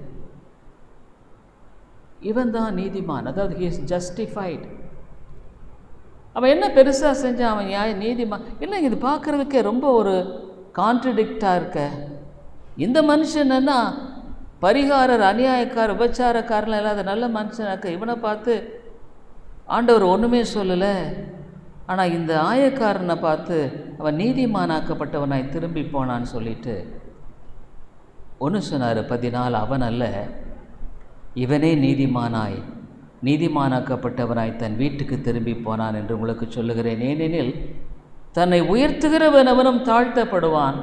இவன் தான் நீதிமான் அதாவது ஹி இஸ் ஜஸ்டிஃபைடு அவன் என்ன பெருசாக செஞ்சான் அவன் நியாய நீதிமான் இல்லை இது பார்க்குறதுக்கே ரொம்ப ஒரு கான்ட்ரடிக்டாக இருக்க இந்த மனுஷன்னா பரிகாரர் அநியாயக்கார் விபச்சாரக்காரலாம் இல்லாத நல்ல மனுஷனாக்க இவனை பார்த்து ஆண்டவர் ஒன்றுமே சொல்லலை ஆனால் இந்த ஆயக்காரனை பார்த்து அவன் நீதிமானாக்கப்பட்டவனாய் திரும்பி போனான்னு சொல்லிட்டு ஒன்று சொன்னார் பதினாலு அவன் அல்ல இவனே நீதிமானாய் நீதிமானாக்கப்பட்டவனாய் தன் வீட்டுக்கு திரும்பி போனான் என்று உங்களுக்கு சொல்லுகிறேன் ஏனெனில் தன்னை உயர்த்துகிறவன் அவனும் தாழ்த்தப்படுவான்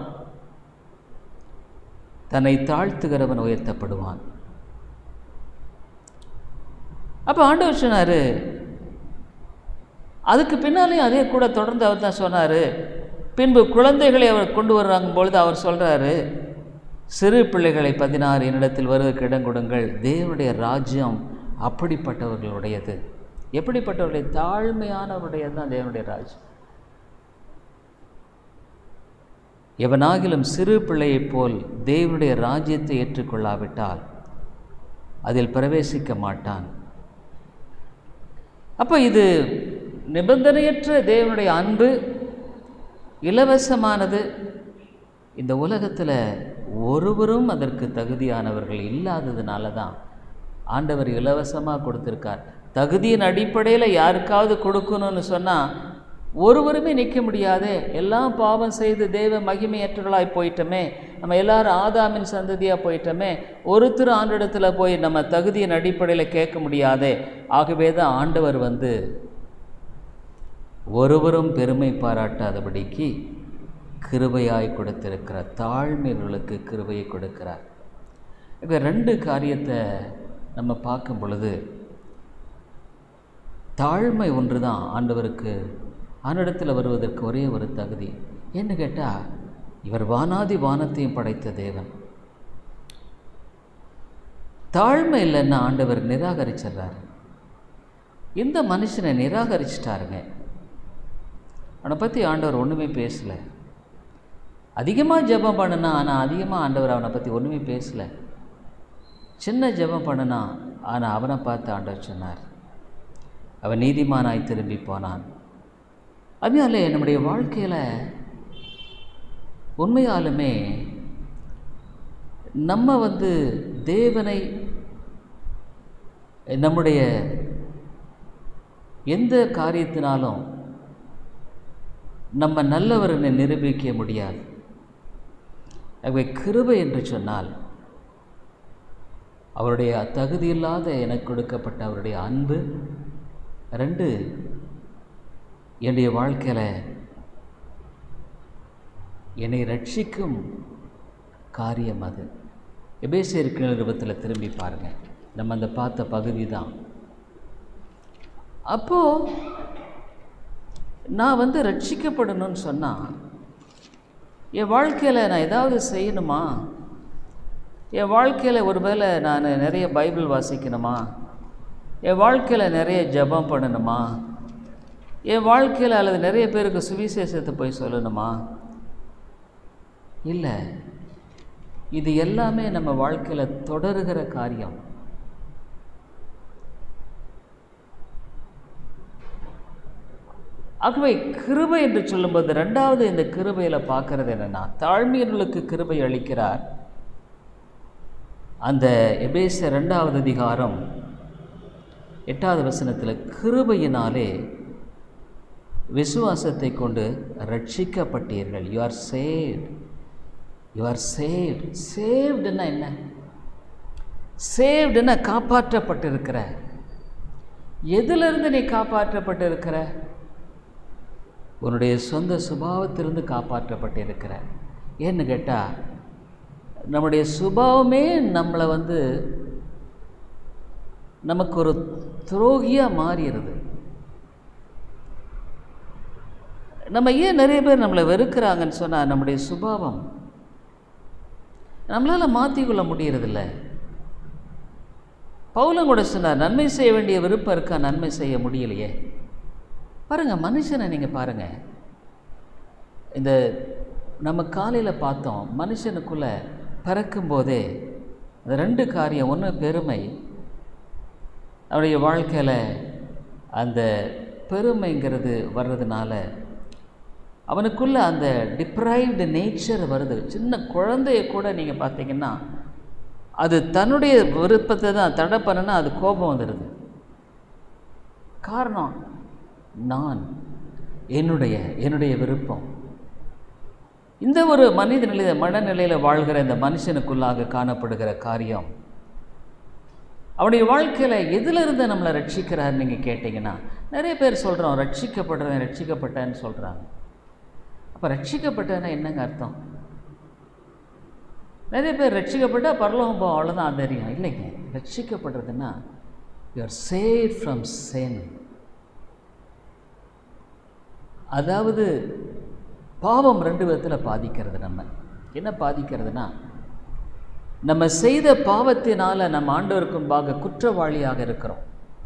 தன்னை தாழ்த்துகிறவன் உயர்த்தப்படுவான் அப்போ ஆண்டவர் சொன்னார் அதுக்கு பின்னாலேயும் அதே கூட தொடர்ந்து அவர் தான் சொன்னார் பின்பு குழந்தைகளை அவர் கொண்டு வர்றாங்க பொழுது அவர் சொல்கிறாரு சிறு பிள்ளைகளை பதினாறு என்னிடத்தில் வருவதற்கு இடம் கொடுங்கள் தேவனுடைய ராஜ்யம் அப்படிப்பட்டவர்களுடையது எப்படிப்பட்டவருடைய தாழ்மையானவருடையது தான் தேவனுடைய ராஜ்யம் எவனாகிலும் சிறு பிள்ளையைப் போல் தேவனுடைய ராஜ்யத்தை ஏற்றுக்கொள்ளாவிட்டால் அதில் பிரவேசிக்க மாட்டான் அப்போ இது நிபந்தனையற்ற தேவனுடைய அன்பு இலவசமானது இந்த உலகத்தில் ஒருவரும் அதற்கு தகுதியானவர்கள் இல்லாததுனால தான் ஆண்டவர் இலவசமாக கொடுத்துருக்கார் தகுதியின் அடிப்படையில் யாருக்காவது கொடுக்கணும்னு சொன்னால் ஒருவருமே நிற்க முடியாதே எல்லாம் பாவம் செய்து தேவ மகிமையற்றவர்களாய் போயிட்டோமே நம்ம எல்லாரும் ஆதாமின் சந்ததியாக போயிட்டோமே ஒருத்தர் ஆண்டிடத்தில் போய் நம்ம தகுதியின் அடிப்படையில் கேட்க முடியாதே ஆகவே தான் ஆண்டவர் வந்து ஒருவரும் பெருமை பாராட்டாதபடிக்கு கிருபையாய் கொடுத்திருக்கிறார் தாழ்மையர்களுக்கு கிருபையை கொடுக்கிறார் இப்போ ரெண்டு காரியத்தை நம்ம பார்க்கும் பொழுது தாழ்மை ஒன்று தான் ஆண்டவருக்கு ஆண்டிடத்தில் வருவதற்கு ஒரே ஒரு தகுதி என்ன கேட்டால் இவர் வானாதி வானத்தையும் படைத்த தேவன் தாழ்மை இல்லைன்னா ஆண்டவர் நிராகரிச்சிடுறார் இந்த மனுஷனை நிராகரிச்சிட்டாருங்க அவனை பற்றி ஆண்டவர் ஒன்றுமே பேசலை அதிகமாக ஜெபம் பண்ணுனா ஆனால் அதிகமாக ஆண்டவர் அவனை பற்றி ஒன்றுமே பேசலை சின்ன ஜெபம் பண்ணுனா ஆனால் அவனை பார்த்து ஆண்டவர் சொன்னார் அவன் நீதிமானாய் திரும்பி போனான் அதனால நம்முடைய வாழ்க்கையில் உண்மையாலுமே நம்ம வந்து தேவனை நம்முடைய எந்த காரியத்தினாலும் நம்ம நல்லவரை நிரூபிக்க முடியாது ஆகவே கிருபை என்று சொன்னால் அவருடைய தகுதியில்லாத எனக்கு கொடுக்கப்பட்ட அவருடைய அன்பு ரெண்டு என்னுடைய வாழ்க்கையில் என்னை ரட்சிக்கும் காரியம் அது எபேசியர் நிருபத்தில் திரும்பி பாருங்கள் நம்ம அந்த பார்த்த பகுதி தான் அப்போது நான் வந்து ரட்சிக்கப்படணும்னு சொன்னால் என் வாழ்க்கையில் நான் ஏதாவது செய்யணுமா என் வாழ்க்கையில் ஒருவேளை நான் நிறைய பைபிள் வாசிக்கணுமா என் வாழ்க்கையில் நிறைய ஜெபம் பண்ணணுமா என் வாழ்க்கையில் அல்லது நிறைய பேருக்கு சுவிசேஷத்தை போய் சொல்லணுமா இல்லை இது எல்லாமே நம்ம வாழ்க்கையில் தொடருகிற காரியம் ஆகவே கிருபை என்று சொல்லும்போது ரெண்டாவது இந்த கிருபையில் பார்க்கறது என்னென்னா தாழ்மையர்களுக்கு கிருபை அளிக்கிறார் அந்த எபேச ரெண்டாவது அதிகாரம் எட்டாவது வசனத்தில் கிருபையினாலே விசுவாசத்தை கொண்டு ரட்சிக்கப்பட்டீர்கள் you are saved you are saved சேவ்டுன்னா என்ன சேவ்டுன்னா காப்பாற்றப்பட்டிருக்கிற எதிலிருந்து நீ காப்பாற்றப்பட்டிருக்கிற உன்னுடைய சொந்த சுபாவத்திலிருந்து காப்பாற்றப்பட்டிருக்கிற ஏன்னு கேட்டால் நம்முடைய சுபாவமே நம்மளை வந்து நமக்கு ஒரு துரோகியாக மாறிடுது நம்ம ஏன் நிறைய பேர் நம்மளை வெறுக்கிறாங்கன்னு சொன்னால் நம்முடைய சுபாவம் நம்மளால் மாற்றிக்கொள்ள முடியறதில்ல பவுலம் கூட சொன்னார் நன்மை செய்ய வேண்டிய விருப்பம் இருக்கா நன்மை செய்ய முடியலையே பாருங்கள் மனுஷனை நீங்கள் பாருங்கள் இந்த நம்ம காலையில் பார்த்தோம் மனுஷனுக்குள்ளே பிறக்கும்போதே அந்த ரெண்டு காரியம் ஒன்று பெருமை அவருடைய வாழ்க்கையில் அந்த பெருமைங்கிறது வர்றதுனால அவனுக்குள்ள அந்த டிப்ரைவ்டு நேச்சர் வருது சின்ன குழந்தைய கூட நீங்கள் பார்த்தீங்கன்னா அது தன்னுடைய விருப்பத்தை தான் தடை பண்ணுனா அது கோபம் வந்துடுது காரணம் நான் என்னுடைய என்னுடைய விருப்பம் இந்த ஒரு மனித நிலைய மனநிலையில் வாழ்கிற இந்த மனுஷனுக்குள்ளாக காணப்படுகிற காரியம் அவனுடைய வாழ்க்கையில் எதிலிருந்து நம்மளை ரட்சிக்கிறார் நீங்கள் கேட்டிங்கன்னா நிறைய பேர் சொல்கிறோம் ரட்சிக்கப்படுறேன் ரட்சிக்கப்பட்டேன்னு சொல்கிறாங்க அப்போ ரட்சிக்கப்பட்டேன்னா என்னங்க அர்த்தம் நிறைய பேர் ரட்சிக்கப்பட்டால் பரலோகம் போகும் அவ்வளோதான் தெரியும் இல்லைங்க ரட்சிக்கப்படுறதுன்னா you are save from sin அதாவது பாவம் ரெண்டு விதத்தில் பாதிக்கிறது நம்ம என்ன பாதிக்கிறதுனா நம்ம செய்த பாவத்தினால் நம்ம ஆண்டவருக்கு முன்பாக குற்றவாளியாக இருக்கிறோம்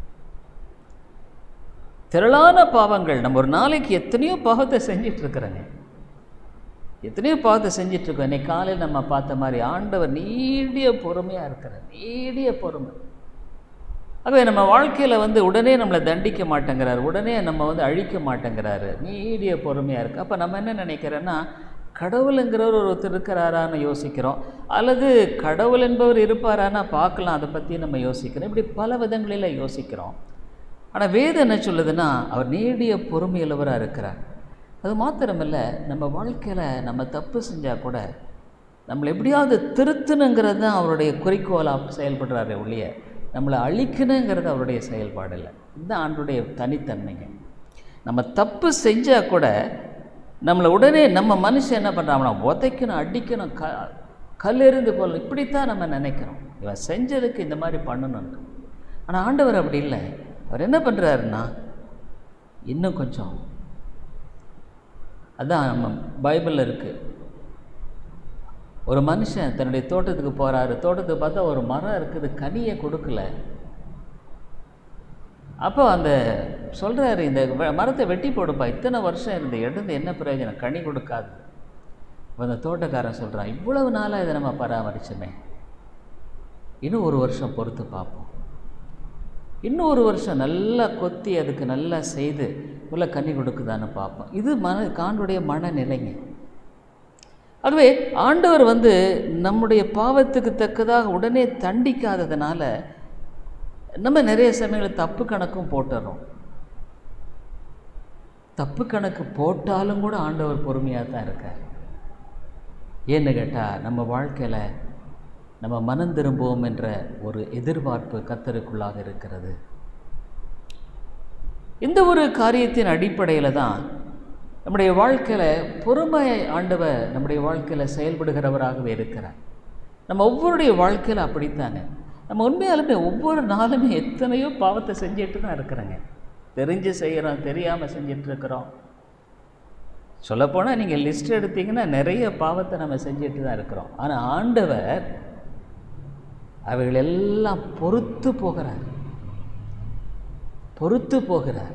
திரளான பாவங்கள் நம்ம ஒரு நாளைக்கு எத்தனையோ பாவத்தை செஞ்சிட்டு இருக்கிறோங்க எத்தனையோ பாவத்தை செஞ்சிட்ருக்கோம் இன்னைக்கு காலையில் நம்ம பார்த்த மாதிரி ஆண்டவர் நீடிய பொறுமையாக இருக்கிறார் நீடிய பொறுமை ஆகவே நம்ம வாழ்க்கையில் வந்து உடனே நம்மளை தண்டிக்க மாட்டேங்கிறார் உடனே நம்ம வந்து அழிக்க மாட்டேங்கிறாரு நீடிய பொறுமையாக இருக்குது அப்போ நம்ம என்ன நினைக்கிறோன்னா கடவுளுங்கிறவர் ஒருத்தர் இருக்கிறாரான்னு யோசிக்கிறோம் அல்லது கடவுள் என்பவர் இருப்பாரான்னா பார்க்கலாம் அதை பற்றி நம்ம யோசிக்கிறோம் இப்படி பல விதங்களில் யோசிக்கிறோம் ஆனால் வேதம் என்ன சொல்லுதுன்னா அவர் நீடிய பொறுமையுள்ளவராக இருக்கிறார் அது மாத்திரமில்ல நம்ம வாழ்க்கையில் நம்ம தப்பு செஞ்சால் கூட நம்மளை எப்படியாவது திருத்தணுங்கிறது தான் அவருடைய குறிக்கோளாக செயல்படுறாரு ஒழிய நம்மளை அழிக்கணுங்கிறது அவருடைய செயல்பாடு இல்லை இதுதான் ஆண்டுடைய தனித்தன்மைங்க நம்ம தப்பு செஞ்சால் கூட நம்மளை உடனே நம்ம மனுஷன் என்ன பண்ணுறான் உதைக்கணும் அடிக்கணும் க கல்லெறிந்து கொள்ளணும் இப்படித்தான் நம்ம நினைக்கிறோம் இவன் செஞ்சதுக்கு இந்த மாதிரி பண்ணணும்னு ஆனால் ஆண்டவர் அப்படி இல்லை அவர் என்ன பண்ணுறாருன்னா இன்னும் கொஞ்சம் அதான் நம்ம பைபிளில் இருக்குது ஒரு மனுஷன் தன்னுடைய தோட்டத்துக்கு போகிறாரு தோட்டத்துக்கு பார்த்தா ஒரு மரம் இருக்குது கனியை கொடுக்கல அப்போ அந்த சொல்கிறாரு இந்த வெ- மரத்தை வெட்டி போடுப்பா இத்தனை வருஷம் இருந்து எடுத்து என்ன பிரயோஜனம் கனி கொடுக்காது அப்போ அந்த தோட்டக்காரன் சொல்கிறான் இவ்வளவு நாளாக இதை நம்ம பராமரிச்சோமே இன்னும் ஒரு வருஷம் பொறுத்து பார்ப்போம் இன்னும் ஒரு வருஷம் நல்லா கொத்தி அதுக்கு நல்லா செய்து உள்ள கனி கொடுக்குதான்னு பார்ப்போம் இது மன காண்டுடைய மனநிலைங்க ஆகவே ஆண்டவர் வந்து நம்முடைய பாவத்துக்கு தக்கதாக உடனே தண்டிக்காததுனால நம்ம நிறைய சமயங்களில் தப்பு கணக்கும் போட்டுறோம் தப்பு கணக்கு போட்டாலும் கூட ஆண்டவர் பொறுமையாக தான் இருக்கார் ஏன்னு கேட்டால் நம்ம வாழ்க்கையில் நம்ம மனம் திரும்புவோம் என்ற ஒரு எதிர்பார்ப்பு கத்தருக்குள்ளாக இருக்கிறது இந்த ஒரு காரியத்தின் அடிப்படையில் தான் நம்முடைய வாழ்க்கையில் பொறுமை ஆண்டவர் நம்முடைய வாழ்க்கையில் செயல்படுகிறவராகவே இருக்கிறார் நம்ம ஒவ்வொருடைய வாழ்க்கையில் அப்படித்தாங்க நம்ம உண்மையாலுமே ஒவ்வொரு நாளுமே எத்தனையோ பாவத்தை செஞ்சுட்டு தான் இருக்கிறோங்க தெரிஞ்சு செய்கிறோம் தெரியாமல் செஞ்சிட்ருக்கிறோம் சொல்லப்போனால் நீங்கள் லிஸ்ட் எடுத்தீங்கன்னா நிறைய பாவத்தை நம்ம செஞ்சுட்டு தான் இருக்கிறோம் ஆனால் ஆண்டவர் அவைகள் எல்லாம் பொறுத்து போகிறார் பொறுத்து போகிறார்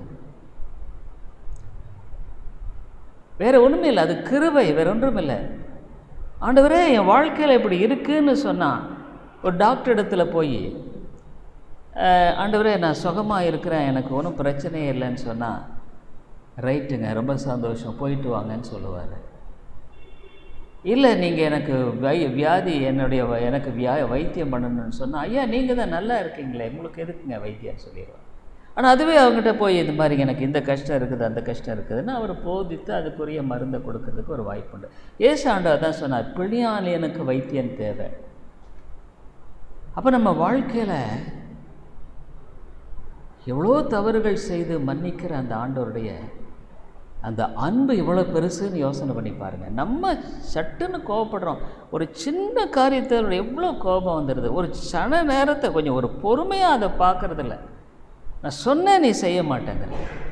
வேற ஒன்றுமே இல்லை அது கிருபை வேற ஒன்றும் இல்லை ஆண்டவரே என் வாழ்க்கையில் இப்படி இருக்குன்னு சொன்னால் ஒரு டாக்டர் இடத்துல போய் ஆண்டவரே நான் சுகமாக இருக்கிறேன் எனக்கு ஒன்றும் பிரச்சனையே இல்லைன்னு சொன்னால் ரைட்டுங்க ரொம்ப சந்தோஷம் போயிட்டு வாங்கன்னு சொல்லுவார் இல்லை நீங்கள் எனக்கு வை வியாதி என்னுடைய வ- எனக்கு வியா வைத்தியம் பண்ணணும்னு சொன்னால் ஐயா நீங்கள் தான் நல்லா இருக்கீங்களே உங்களுக்கு எதுக்குங்க வைத்தியம் சொல்லிடுவார் ஆனால் அதுவே அவங்ககிட்ட போய் இந்த மாதிரி எனக்கு இந்த கஷ்டம் இருக்குது அந்த கஷ்டம் இருக்குதுன்னு அவர் போதித்து அதுக்குரிய மருந்தை கொடுக்கறதுக்கு ஒரு வாய்ப்புண்டு ஏசு ஆண்டவர் தான் சொன்னார் பிணியாளியனுக்கு வைத்தியம் தேவை அப்போ நம்ம வாழ்க்கையில் எவ்வளோ தவறுகள் செய்து மன்னிக்கிற அந்த ஆண்டவருடைய அந்த அன்பு இவ்வளோ பெருசுன்னு யோசனை பண்ணி பாருங்கள் நம்ம சட்டுன்னு கோவப்படுறோம் ஒரு சின்ன காரியத்தில் எவ்வளோ கோபம் வந்துடுது ஒரு சன நேரத்தை கொஞ்சம் ஒரு பொறுமையாக அதை பார்க்கறதில்ல நான் சொன்னேன் நீ செய்ய மாட்டேங்கிற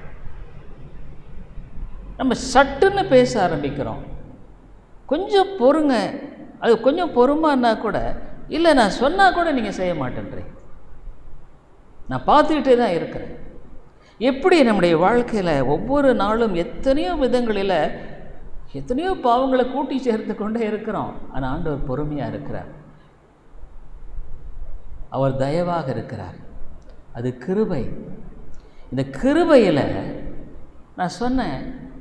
நம்ம சட்டுன்னு பேச ஆரம்பிக்கிறோம் கொஞ்சம் பொறுங்க அது கொஞ்சம் பொறுமான்னா கூட இல்லை நான் சொன்னால் கூட நீங்கள் செய்ய மாட்டேன்றீங்க நான் பார்த்துக்கிட்டே தான் இருக்கிறேன் எப்படி நம்முடைய வாழ்க்கையில் ஒவ்வொரு நாளும் எத்தனையோ விதங்களில் எத்தனையோ பாவங்களை கூட்டி சேர்த்து கொண்டே இருக்கிறோம் ஆனால் ஆண்டவர் பொறுமையாக இருக்கிறார் அவர் தயவாக இருக்கிறார் அது கிருபை இந்த கிருபையில் நான் சொன்னேன்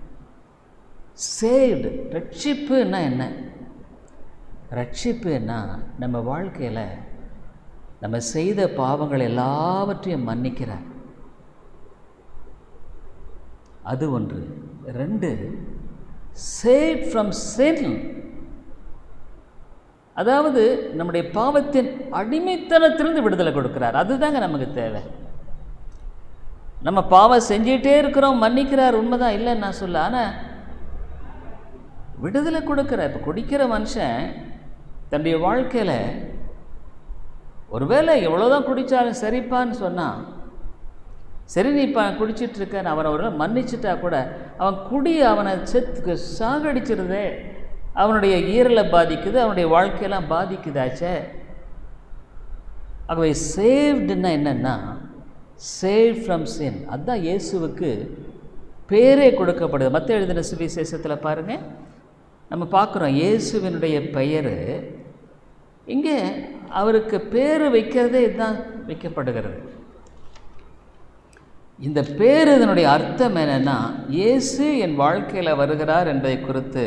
சேவ்டு ரட்சிப்புன்னா என்ன ரட்சிப்புன்னா நம்ம வாழ்க்கையில் நம்ம செய்த பாவங்கள் எல்லாவற்றையும் மன்னிக்கிறார் அது ஒன்று ரெண்டு சேவ் ஃப்ரம் sin அதாவது நம்முடைய பாவத்தின் அடிமைத்தனத்திலிருந்து விடுதலை கொடுக்கிறார் அதுதாங்க நமக்கு தேவை நம்ம பாவம் செஞ்சிட்டே இருக்கிறோம் மன்னிக்கிறார் உண்மைதான் இல்லைன்னு நான் சொல்ல ஆனால் விடுதலை கொடுக்கிறார் இப்போ குடிக்கிற மனுஷன் தன்னுடைய வாழ்க்கையில் ஒருவேளை எவ்வளோதான் குடித்தாலும் சரிப்பான்னு சொன்னால் சரி நீ இப்போ குடிச்சிட்டு இருக்கன்னு அவனை ஒரு நாள் மன்னிச்சிட்டா கூட அவன் குடி அவனை செத்துக்கு சாகடிச்சிருதே அவனுடைய ஈரலை பாதிக்குது அவனுடைய வாழ்க்கையெல்லாம் பாதிக்குதாச்சே ஆகவே சேவ்டுன்னா என்னென்னா சேவ் ஃப்ரம் sin அதுதான் இயேசுவுக்கு பேரே கொடுக்கப்படுது மற்ற எழுதின சுவிசேஷத்தில் பாருங்கள் நம்ம பார்க்குறோம் இயேசுவினுடைய பெயர் இங்கே அவருக்கு பேர் வைக்கிறதே இதுதான் வைக்கப்படுகிறது இந்த பேர் இதனுடைய அர்த்தம் என்னன்னா இயேசு என் வாழ்க்கையில் வருகிறார் என்பதை குறித்து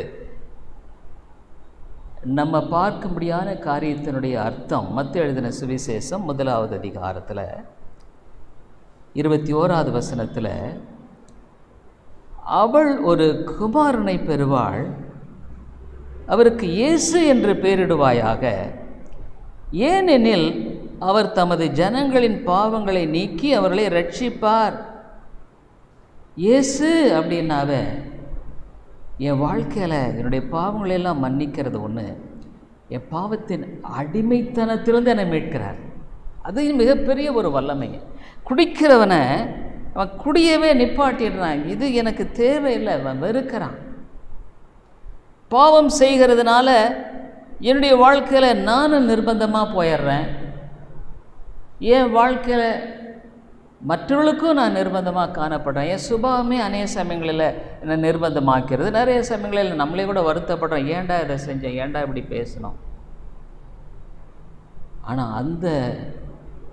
நம்ம பார்க்க முடியாத காரியத்தினுடைய அர்த்தம் மத்த எழுதின சுவிசேஷம் முதலாவது அதிகாரத்தில் இருபத்தி ஓராவது வசனத்தில் அவள் ஒரு குமாரனை பெறுவாள் அவருக்கு இயேசு என்று பெயரிடுவாயாக ஏனெனில் அவர் தமது ஜனங்களின் பாவங்களை நீக்கி அவர்களை ரட்சிப்பார் இயேசு அப்படின்னாவே என் வாழ்க்கையில் என்னுடைய பாவங்களை எல்லாம் மன்னிக்கிறது ஒன்று என் பாவத்தின் அடிமைத்தனத்திலிருந்து என்னை மீட்கிறார் அது மிகப்பெரிய ஒரு வல்லமை குடிக்கிறவனை அவன் குடியவே நிப்பாட்டிடுறான் இது எனக்கு தேவையில்லை அவன் வெறுக்கிறான் பாவம் செய்கிறதுனால என்னுடைய வாழ்க்கையில் நானும் நிர்பந்தமாக போயிடுறேன் என் வாழ்க்கையில் மற்றவர்களுக்கும் நான் நிர்பந்தமாக காணப்படுறேன் என் சுபாவமே அநேக சமயங்களில் என்னை நிர்பந்தமாக்கிறது நிறைய சமயங்களில் நம்மளே கூட வருத்தப்படுறோம் ஏன்டா இதை செஞ்சேன் ஏன்டா இப்படி பேசணும் ஆனால் அந்த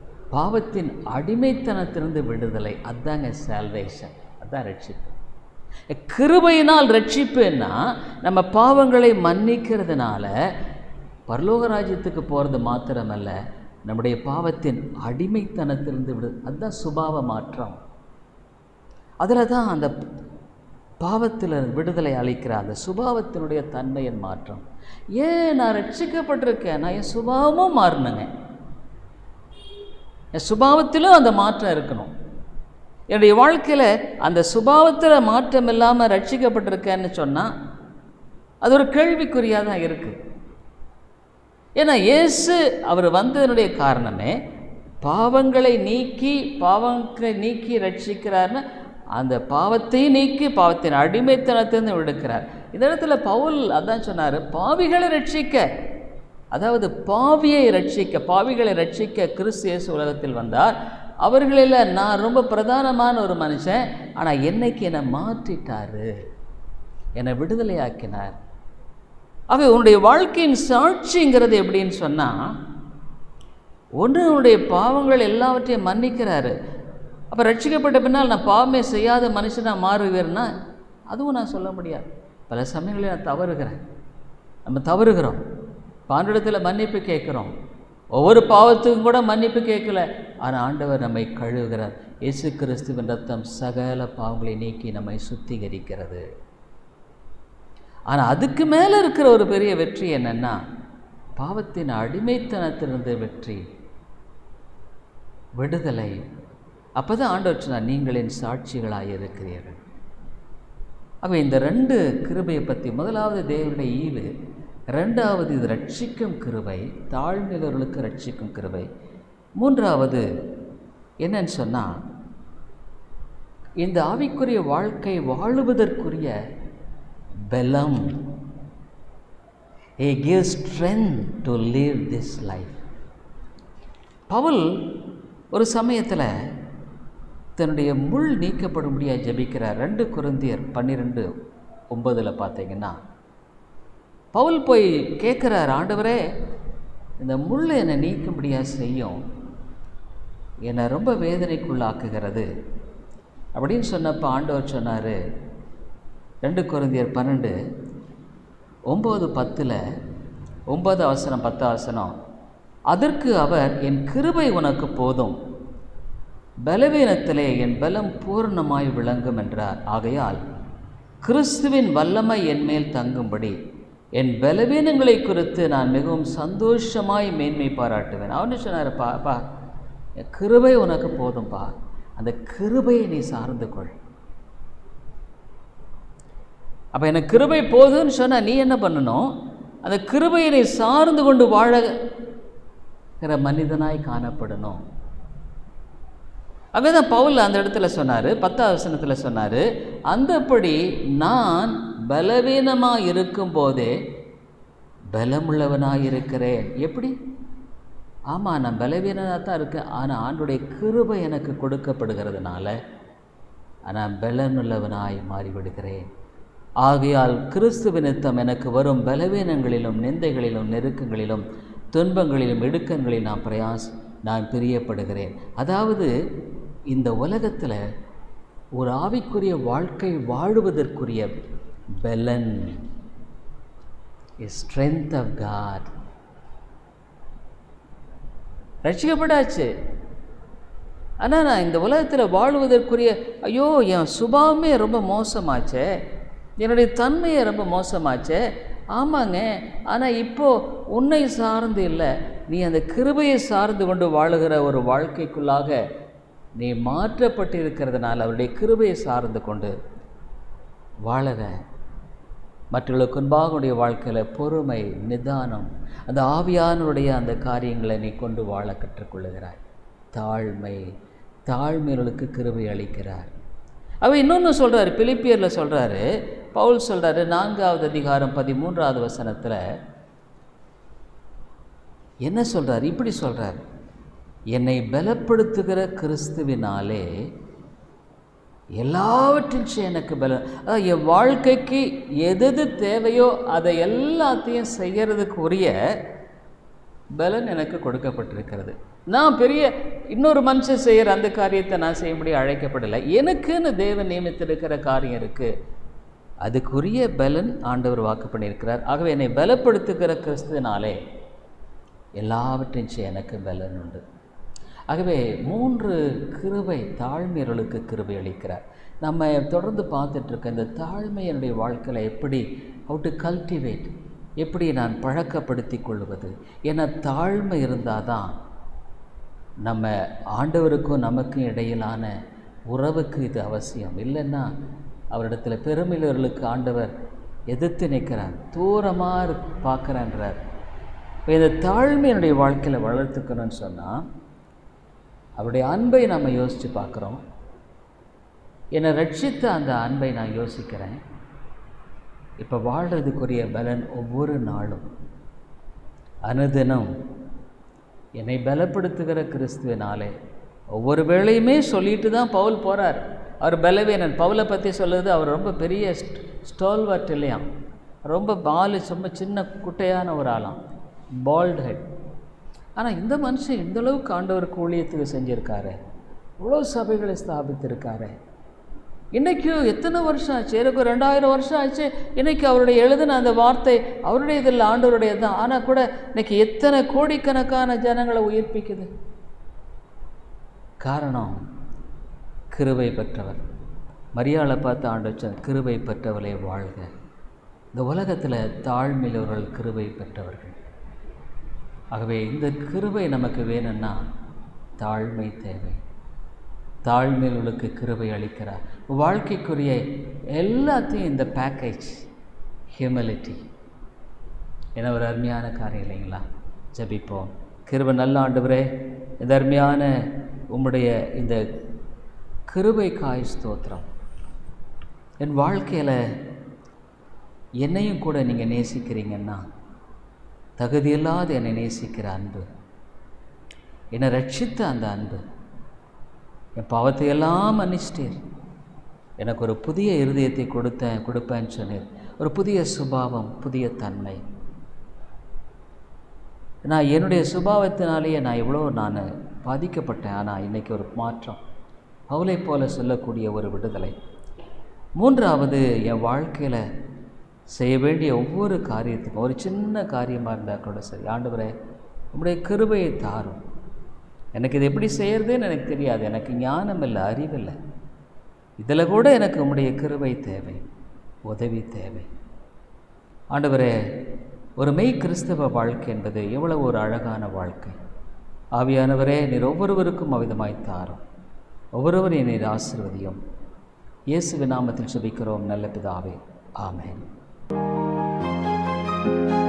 பாவத்தின் அடிமைத்தனத்திலிருந்து விடுதலை அதாங்க சால்வேஷன் அதான் ரட்சிப்பு கிருபையினால் ரட்சிப்புன்னா நம்ம பாவங்களை மன்னிக்கிறதுனால பரலோக ராஜ்யத்துக்கு போகிறது மாத்திரமல்ல நம்முடைய பாவத்தின் அடிமைத்தனத்திலிருந்து விடு அதுதான் சுபாவ மாற்றம் அதில் தான் அந்த பாவத்தில் விடுதலை அளிக்கிற அந்த சுபாவத்தினுடைய தன்மையின் மாற்றம் ஏன் நான் ரட்சிக்கப்பட்டிருக்கேன் நான் என் சுபாவமும் மாறணுங்க என் சுபாவத்திலும் அந்த மாற்றம் இருக்கணும் என்னுடைய வாழ்க்கையில் அந்த சுபாவத்தில் மாற்றம் இல்லாமல் ரட்சிக்கப்பட்டிருக்கேன்னு சொன்னால் அது ஒரு கேள்விக்குறியாக தான் இருக்குது ஏன்னா இயேசு அவர் வந்ததனுடைய காரணமே பாவங்களை நீக்கி பாவங்களை நீக்கி ரட்சிக்கிறார்னு அந்த பாவத்தையும் நீக்கி பாவத்தின் அடிமைத்தனத்திலிருந்து விடுக்கிறார் இந்த இடத்துல பவுல் அதான் சொன்னார் பாவிகளை ரட்சிக்க அதாவது பாவியை ரட்சிக்க பாவிகளை ரட்சிக்க கிறிஸ்து இயேசு உலகத்தில் வந்தார் அவர்களில் நான் ரொம்ப பிரதானமான ஒரு மனுஷன் ஆனால் என்னைக்கு என்னை மாற்றிட்டாரு என்னை விடுதலையாக்கினார் ஆக உன்னுடைய வாழ்க்கையின் சாட்சிங்கிறது எப்படின்னு சொன்னால் ஒன்று உன்னுடைய பாவங்கள் எல்லாவற்றையும் மன்னிக்கிறாரு அப்போ ரட்சிக்கப்பட்ட பின்னால் நான் பாவமே செய்யாத மனுஷனாக மாறுவேன்னா அதுவும் நான் சொல்ல முடியாது பல சமயங்களில் நான் தவறுகிறேன் நம்ம தவறுகிறோம் பாண்டிடத்தில் மன்னிப்பு கேட்குறோம் ஒவ்வொரு பாவத்துக்கும் கூட மன்னிப்பு கேட்கல ஆனால் ஆண்டவர் நம்மை கழுவுகிறார் இயேசு கிறிஸ்துவின் ரத்தம் சகல பாவங்களை நீக்கி நம்மை சுத்திகரிக்கிறது ஆனால் அதுக்கு மேலே இருக்கிற ஒரு பெரிய வெற்றி என்னென்னா பாவத்தின் அடிமைத்தனத்திலிருந்து வெற்றி விடுதலை அப்போ தான் ஆண்டவர் சொன்னார் நீங்கள் என் சாட்சிகளாக இருக்கிறீர்கள் அப்போ இந்த ரெண்டு கிருபையை பற்றி முதலாவது தேவனுடைய ஈவு ரெண்டாவது இது ரட்சிக்கும் கிருபை தாழ்நிலவர்களுக்கு ரட்சிக்கும் கிருபை மூன்றாவது என்னன்னு சொன்னால் இந்த ஆவிக்குரிய வாழ்க்கை வாழுவதற்குரிய பலம் he give strength to live this life Paul ஒரு சமயத்தில் தன்னுடைய முள் நீக்கப்படும்படியாக ஜெபிக்கிறார் ரெண்டு குருந்தியர் பன்னிரெண்டு ஒம்பதில் பார்த்தீங்கன்னா பவுல் போய் கேட்குறார் ஆண்டவரே இந்த முள் என்னை நீக்கும்படியாக செய்யும் என்னை ரொம்ப வேதனைக்குள்ளாக்குகிறது அப்படின்னு சொன்னப்போ ஆண்டவர் சொன்னார் ரெண்டு குருந்தியர் பன்னெண்டு ஒம்பது பத்தில் ஒன்பது அவசரம் பத்து அவசரம் அதற்கு அவர் என் கிருபை உனக்கு போதும் பலவீனத்திலே என் பலம் பூர்ணமாய் விளங்கும் என்றார் ஆகையால் கிறிஸ்துவின் வல்லமை என் மேல் தங்கும்படி என் பலவீனங்களை குறித்து நான் மிகவும் சந்தோஷமாய் மேன்மை பாராட்டுவேன் அவனு சொன்னார் பா பா என் கிருபை உனக்கு போதும்பா அந்த கிருபையை நீ சார்ந்து கொள் அப்போ எனக்கு கிருபை போதுன்னு சொன்னால் நீ என்ன பண்ணணும் அந்த கிருபையை நீ சார்ந்து கொண்டு வாழகிற மனிதனாய் காணப்படணும் அங்கதான் பவுல் அந்த இடத்துல சொன்னார் பத்தாவது வசனத்தில் சொன்னார் அந்தப்படி நான் பலவீனமாக இருக்கும்போதே பலமுள்ளவனாக இருக்கிறேன் எப்படி ஆமாம் நான் பலவீனனாக தான் இருக்கேன் ஆனால் ஆண்டுடைய கிருபை எனக்கு கொடுக்கப்படுகிறதுனால நான் பலனுள்ளவனாய் மாறிவிடுகிறேன் ஆகையால் கிறிஸ்துவ நித்தம் எனக்கு வரும் பலவீனங்களிலும் நிந்தைகளிலும் நெருக்கங்களிலும் துன்பங்களிலும் இடுக்கங்களில் நான் பிரயாஸ் நான் பிரியப்படுகிறேன் அதாவது இந்த உலகத்தில் ஒரு ஆவிக்குரிய வாழ்க்கை வாழுவதற்குரிய பெலன் ஸ்ட்ரென்த் ஆஃப் காட் ரட்சிக்கப்படாச்சு ஆனால் நான் இந்த உலகத்தில் வாழ்வதற்குரிய ஐயோ என் சுபாவமே ரொம்ப மோசமாச்சே என்னுடைய தன்மையை ரொம்ப மோசமாச்சே ஆமாங்க ஆனால் இப்போது உன்னை சார்ந்து இல்லை நீ அந்த கிருபையை சார்ந்து கொண்டு வாழுகிற ஒரு வாழ்க்கைக்குள்ளாக நீ மாற்றப்பட்டு இருக்கிறதுனால அவருடைய கிருபையை சார்ந்து கொண்டு வாழற மற்றவர்களுக்கு முன்பாக உடைய வாழ்க்கையில் பொறுமை நிதானம் அந்த ஆவியானுடைய அந்த காரியங்களை நீ கொண்டு வாழ கற்றுக்கொள்ளுகிறாய் தாழ்மை தாழ்மைகளுக்கு கிருபை அளிக்கிறார் அவ இன்னொன்று சொல்கிறாரு பிலிப்பியரில் சொல்கிறாரு பவுல் சொல்கிறாரு நான்காவது அதிகாரம் பதிமூன்றாவது வசனத்தில் என்ன சொல்கிறார் இப்படி சொல்கிறார் என்னை பலப்படுத்துகிற கிறிஸ்துவினாலே எல்லாவற்றின் எனக்கு பலம் அதாவது என் வாழ்க்கைக்கு எது எது தேவையோ அதை எல்லாத்தையும் செய்கிறதுக்கு உரிய பலன் எனக்கு கொடுக்கப்பட்டிருக்கிறது நான் பெரிய இன்னொரு மனுஷன் செய்கிற அந்த காரியத்தை நான் செய்யும்படி அழைக்கப்படலை எனக்குன்னு தேவன் நியமித்திருக்கிற காரியம் இருக்குது அதுக்குரிய பலன் ஆண்டவர் வாக்கு பண்ணியிருக்கிறார் ஆகவே என்னை பலப்படுத்துகிற கிறிஸ்துவினாலே எல்லாவற்றையும் செய்ய எனக்கு பலன் உண்டு ஆகவே மூன்று கிருபை தாழ்மையர்களுக்கு கிருபை அளிக்கிறார் நம்ம தொடர்ந்து பார்த்துட்ருக்க இந்த தாழ்மை என்னுடைய வாழ்க்கையில் எப்படி how to கல்டிவேட் எப்படி நான் பழக்கப்படுத்தி கொள்வது ஏன்னா தாழ்மை இருந்தால் தான் நம்ம ஆண்டவருக்கும் நமக்கும் இடையிலான உறவுக்கு இது அவசியம் இல்லைன்னா அவரிடத்தில் பெருமையிலர்களுக்கு ஆண்டவர் எதிர்த்து நிற்கிறார் தூரமாக பார்க்குறேன்றார் இப்போ இந்த தாழ்மை என்னுடைய வாழ்க்கையில் வளர்த்துக்கணும்னு சொன்னால் அவருடைய அன்பை நம்ம யோசித்து பார்க்குறோம் என்னை ரட்சித்த அந்த அன்பை நான் யோசிக்கிறேன் இப்போ வாழ்கிறதுக்குரிய பலன் ஒவ்வொரு நாளும் அனுதினம் என்னை பலப்படுத்துகிற கிறிஸ்துவினாலே ஒவ்வொரு வேளையுமே சொல்லிட்டு தான் பவுல் போகிறார் அவர் பலவீனன் பவுலை பற்றி சொல்லுது அவர் ரொம்ப பெரிய ஸ்டால்வர்ட் இல்லையாம் ரொம்ப பாலு சும்மா சின்ன குட்டையான ஒரு ஆளாம் பால்ட் ஹெட் ஆனால் இந்த மனுஷன் இந்த அளவுக்கு ஆண்டவருக்கு ஊழியத்துக்கு செஞ்சுருக்காரு இவ்வளோ சபைகளை ஸ்தாபித்திருக்காரு இன்றைக்கும் எத்தனை வருஷம் ஆச்சு எனக்கு ரெண்டாயிரம் வருஷம் ஆச்சு இன்றைக்கி அவருடைய எழுதின அந்த வார்த்தை அவருடைய இதில் ஆண்டவருடைய தான் ஆனால் கூட இன்றைக்கி எத்தனை கோடிக்கணக்கான ஜனங்களை உயிர்ப்பிக்குது காரணம் கிருபை பெற்றவர் மரியாதை பார்த்து ஆண்டவர் கிருபை பெற்றவளே வாழ்க இந்த உலகத்தில் தாழ்மையுள்ளவர்கள் கிருபை பெற்றவர்கள் ஆகவே இந்த கிருபை நமக்கு வேணும்னா தாழ்மை தேவை தாழ்மையுள்ளவர்களுக்கு கிருபை அளிக்கிறார் வாழ்க்கைக்குரிய எல்லாத்தையும் இந்த பேக்கேஜ் ஹியூமிலிட்டி என ஒரு அருமையான காரியம் இல்லைங்களா ஜபிப்போம் கிருபை நல்ல ஆண்டவரே இந்த அருமையான உம்முடைய இந்த கிருபை காய் ஸ்தோத்திரம் என் வாழ்க்கையில் என்னையும் கூட நீங்கள் நேசிக்கிறீங்கன்னா தகுதியில்லாத என்னை நேசிக்கிற அன்பு என்னை ரட்சித்த அந்த அன்பு என் பாவத்தை எல்லாம் மன்னிச்சிட்டீர் எனக்கு ஒரு புதிய இருதயத்தை கொடுத்தேன் கொடுப்பேன்னு சொன்னீர் ஒரு புதிய சுபாவம் புதிய தன்மை நான் என்னுடைய சுபாவத்தினாலேயே நான் எவ்வளோ நான் பாதிக்கப்பட்டேன் ஆனால் இன்றைக்கி ஒரு மாற்றம் பவுலை போல சொல்லக்கூடிய ஒரு விடுதலை மூன்றாவது என் வாழ்க்கையில் செய்ய வேண்டிய ஒவ்வொரு காரியத்துக்கும் ஒரு சின்ன காரியமாக இருந்தால் கூட சரி ஆண்டவரே உங்களுடைய கிருபையை தாரும் எனக்கு இது எப்படி செய்கிறதுன்னு எனக்கு தெரியாது எனக்கு ஞானம் இல்லை அறிவில்லை இதில் கூட எனக்கு உம்முடைய கிருபை தேவை உதவி தேவை ஆண்டவரே ஒரு மெய் கிறிஸ்தவ வாழ்க்கை என்பது எவ்வளவு ஒரு அழகான வாழ்க்கை ஆவியானவரே நீர் ஒவ்வொருவருக்கும் அவிதமாய் தாரும் ஒவ்வொருவரையும் நீர் ஆசிர்வதியும் இயேசுவின் நாமத்தில் சுபிக்கிறோம் நல்ல பிதாவே ஆமென்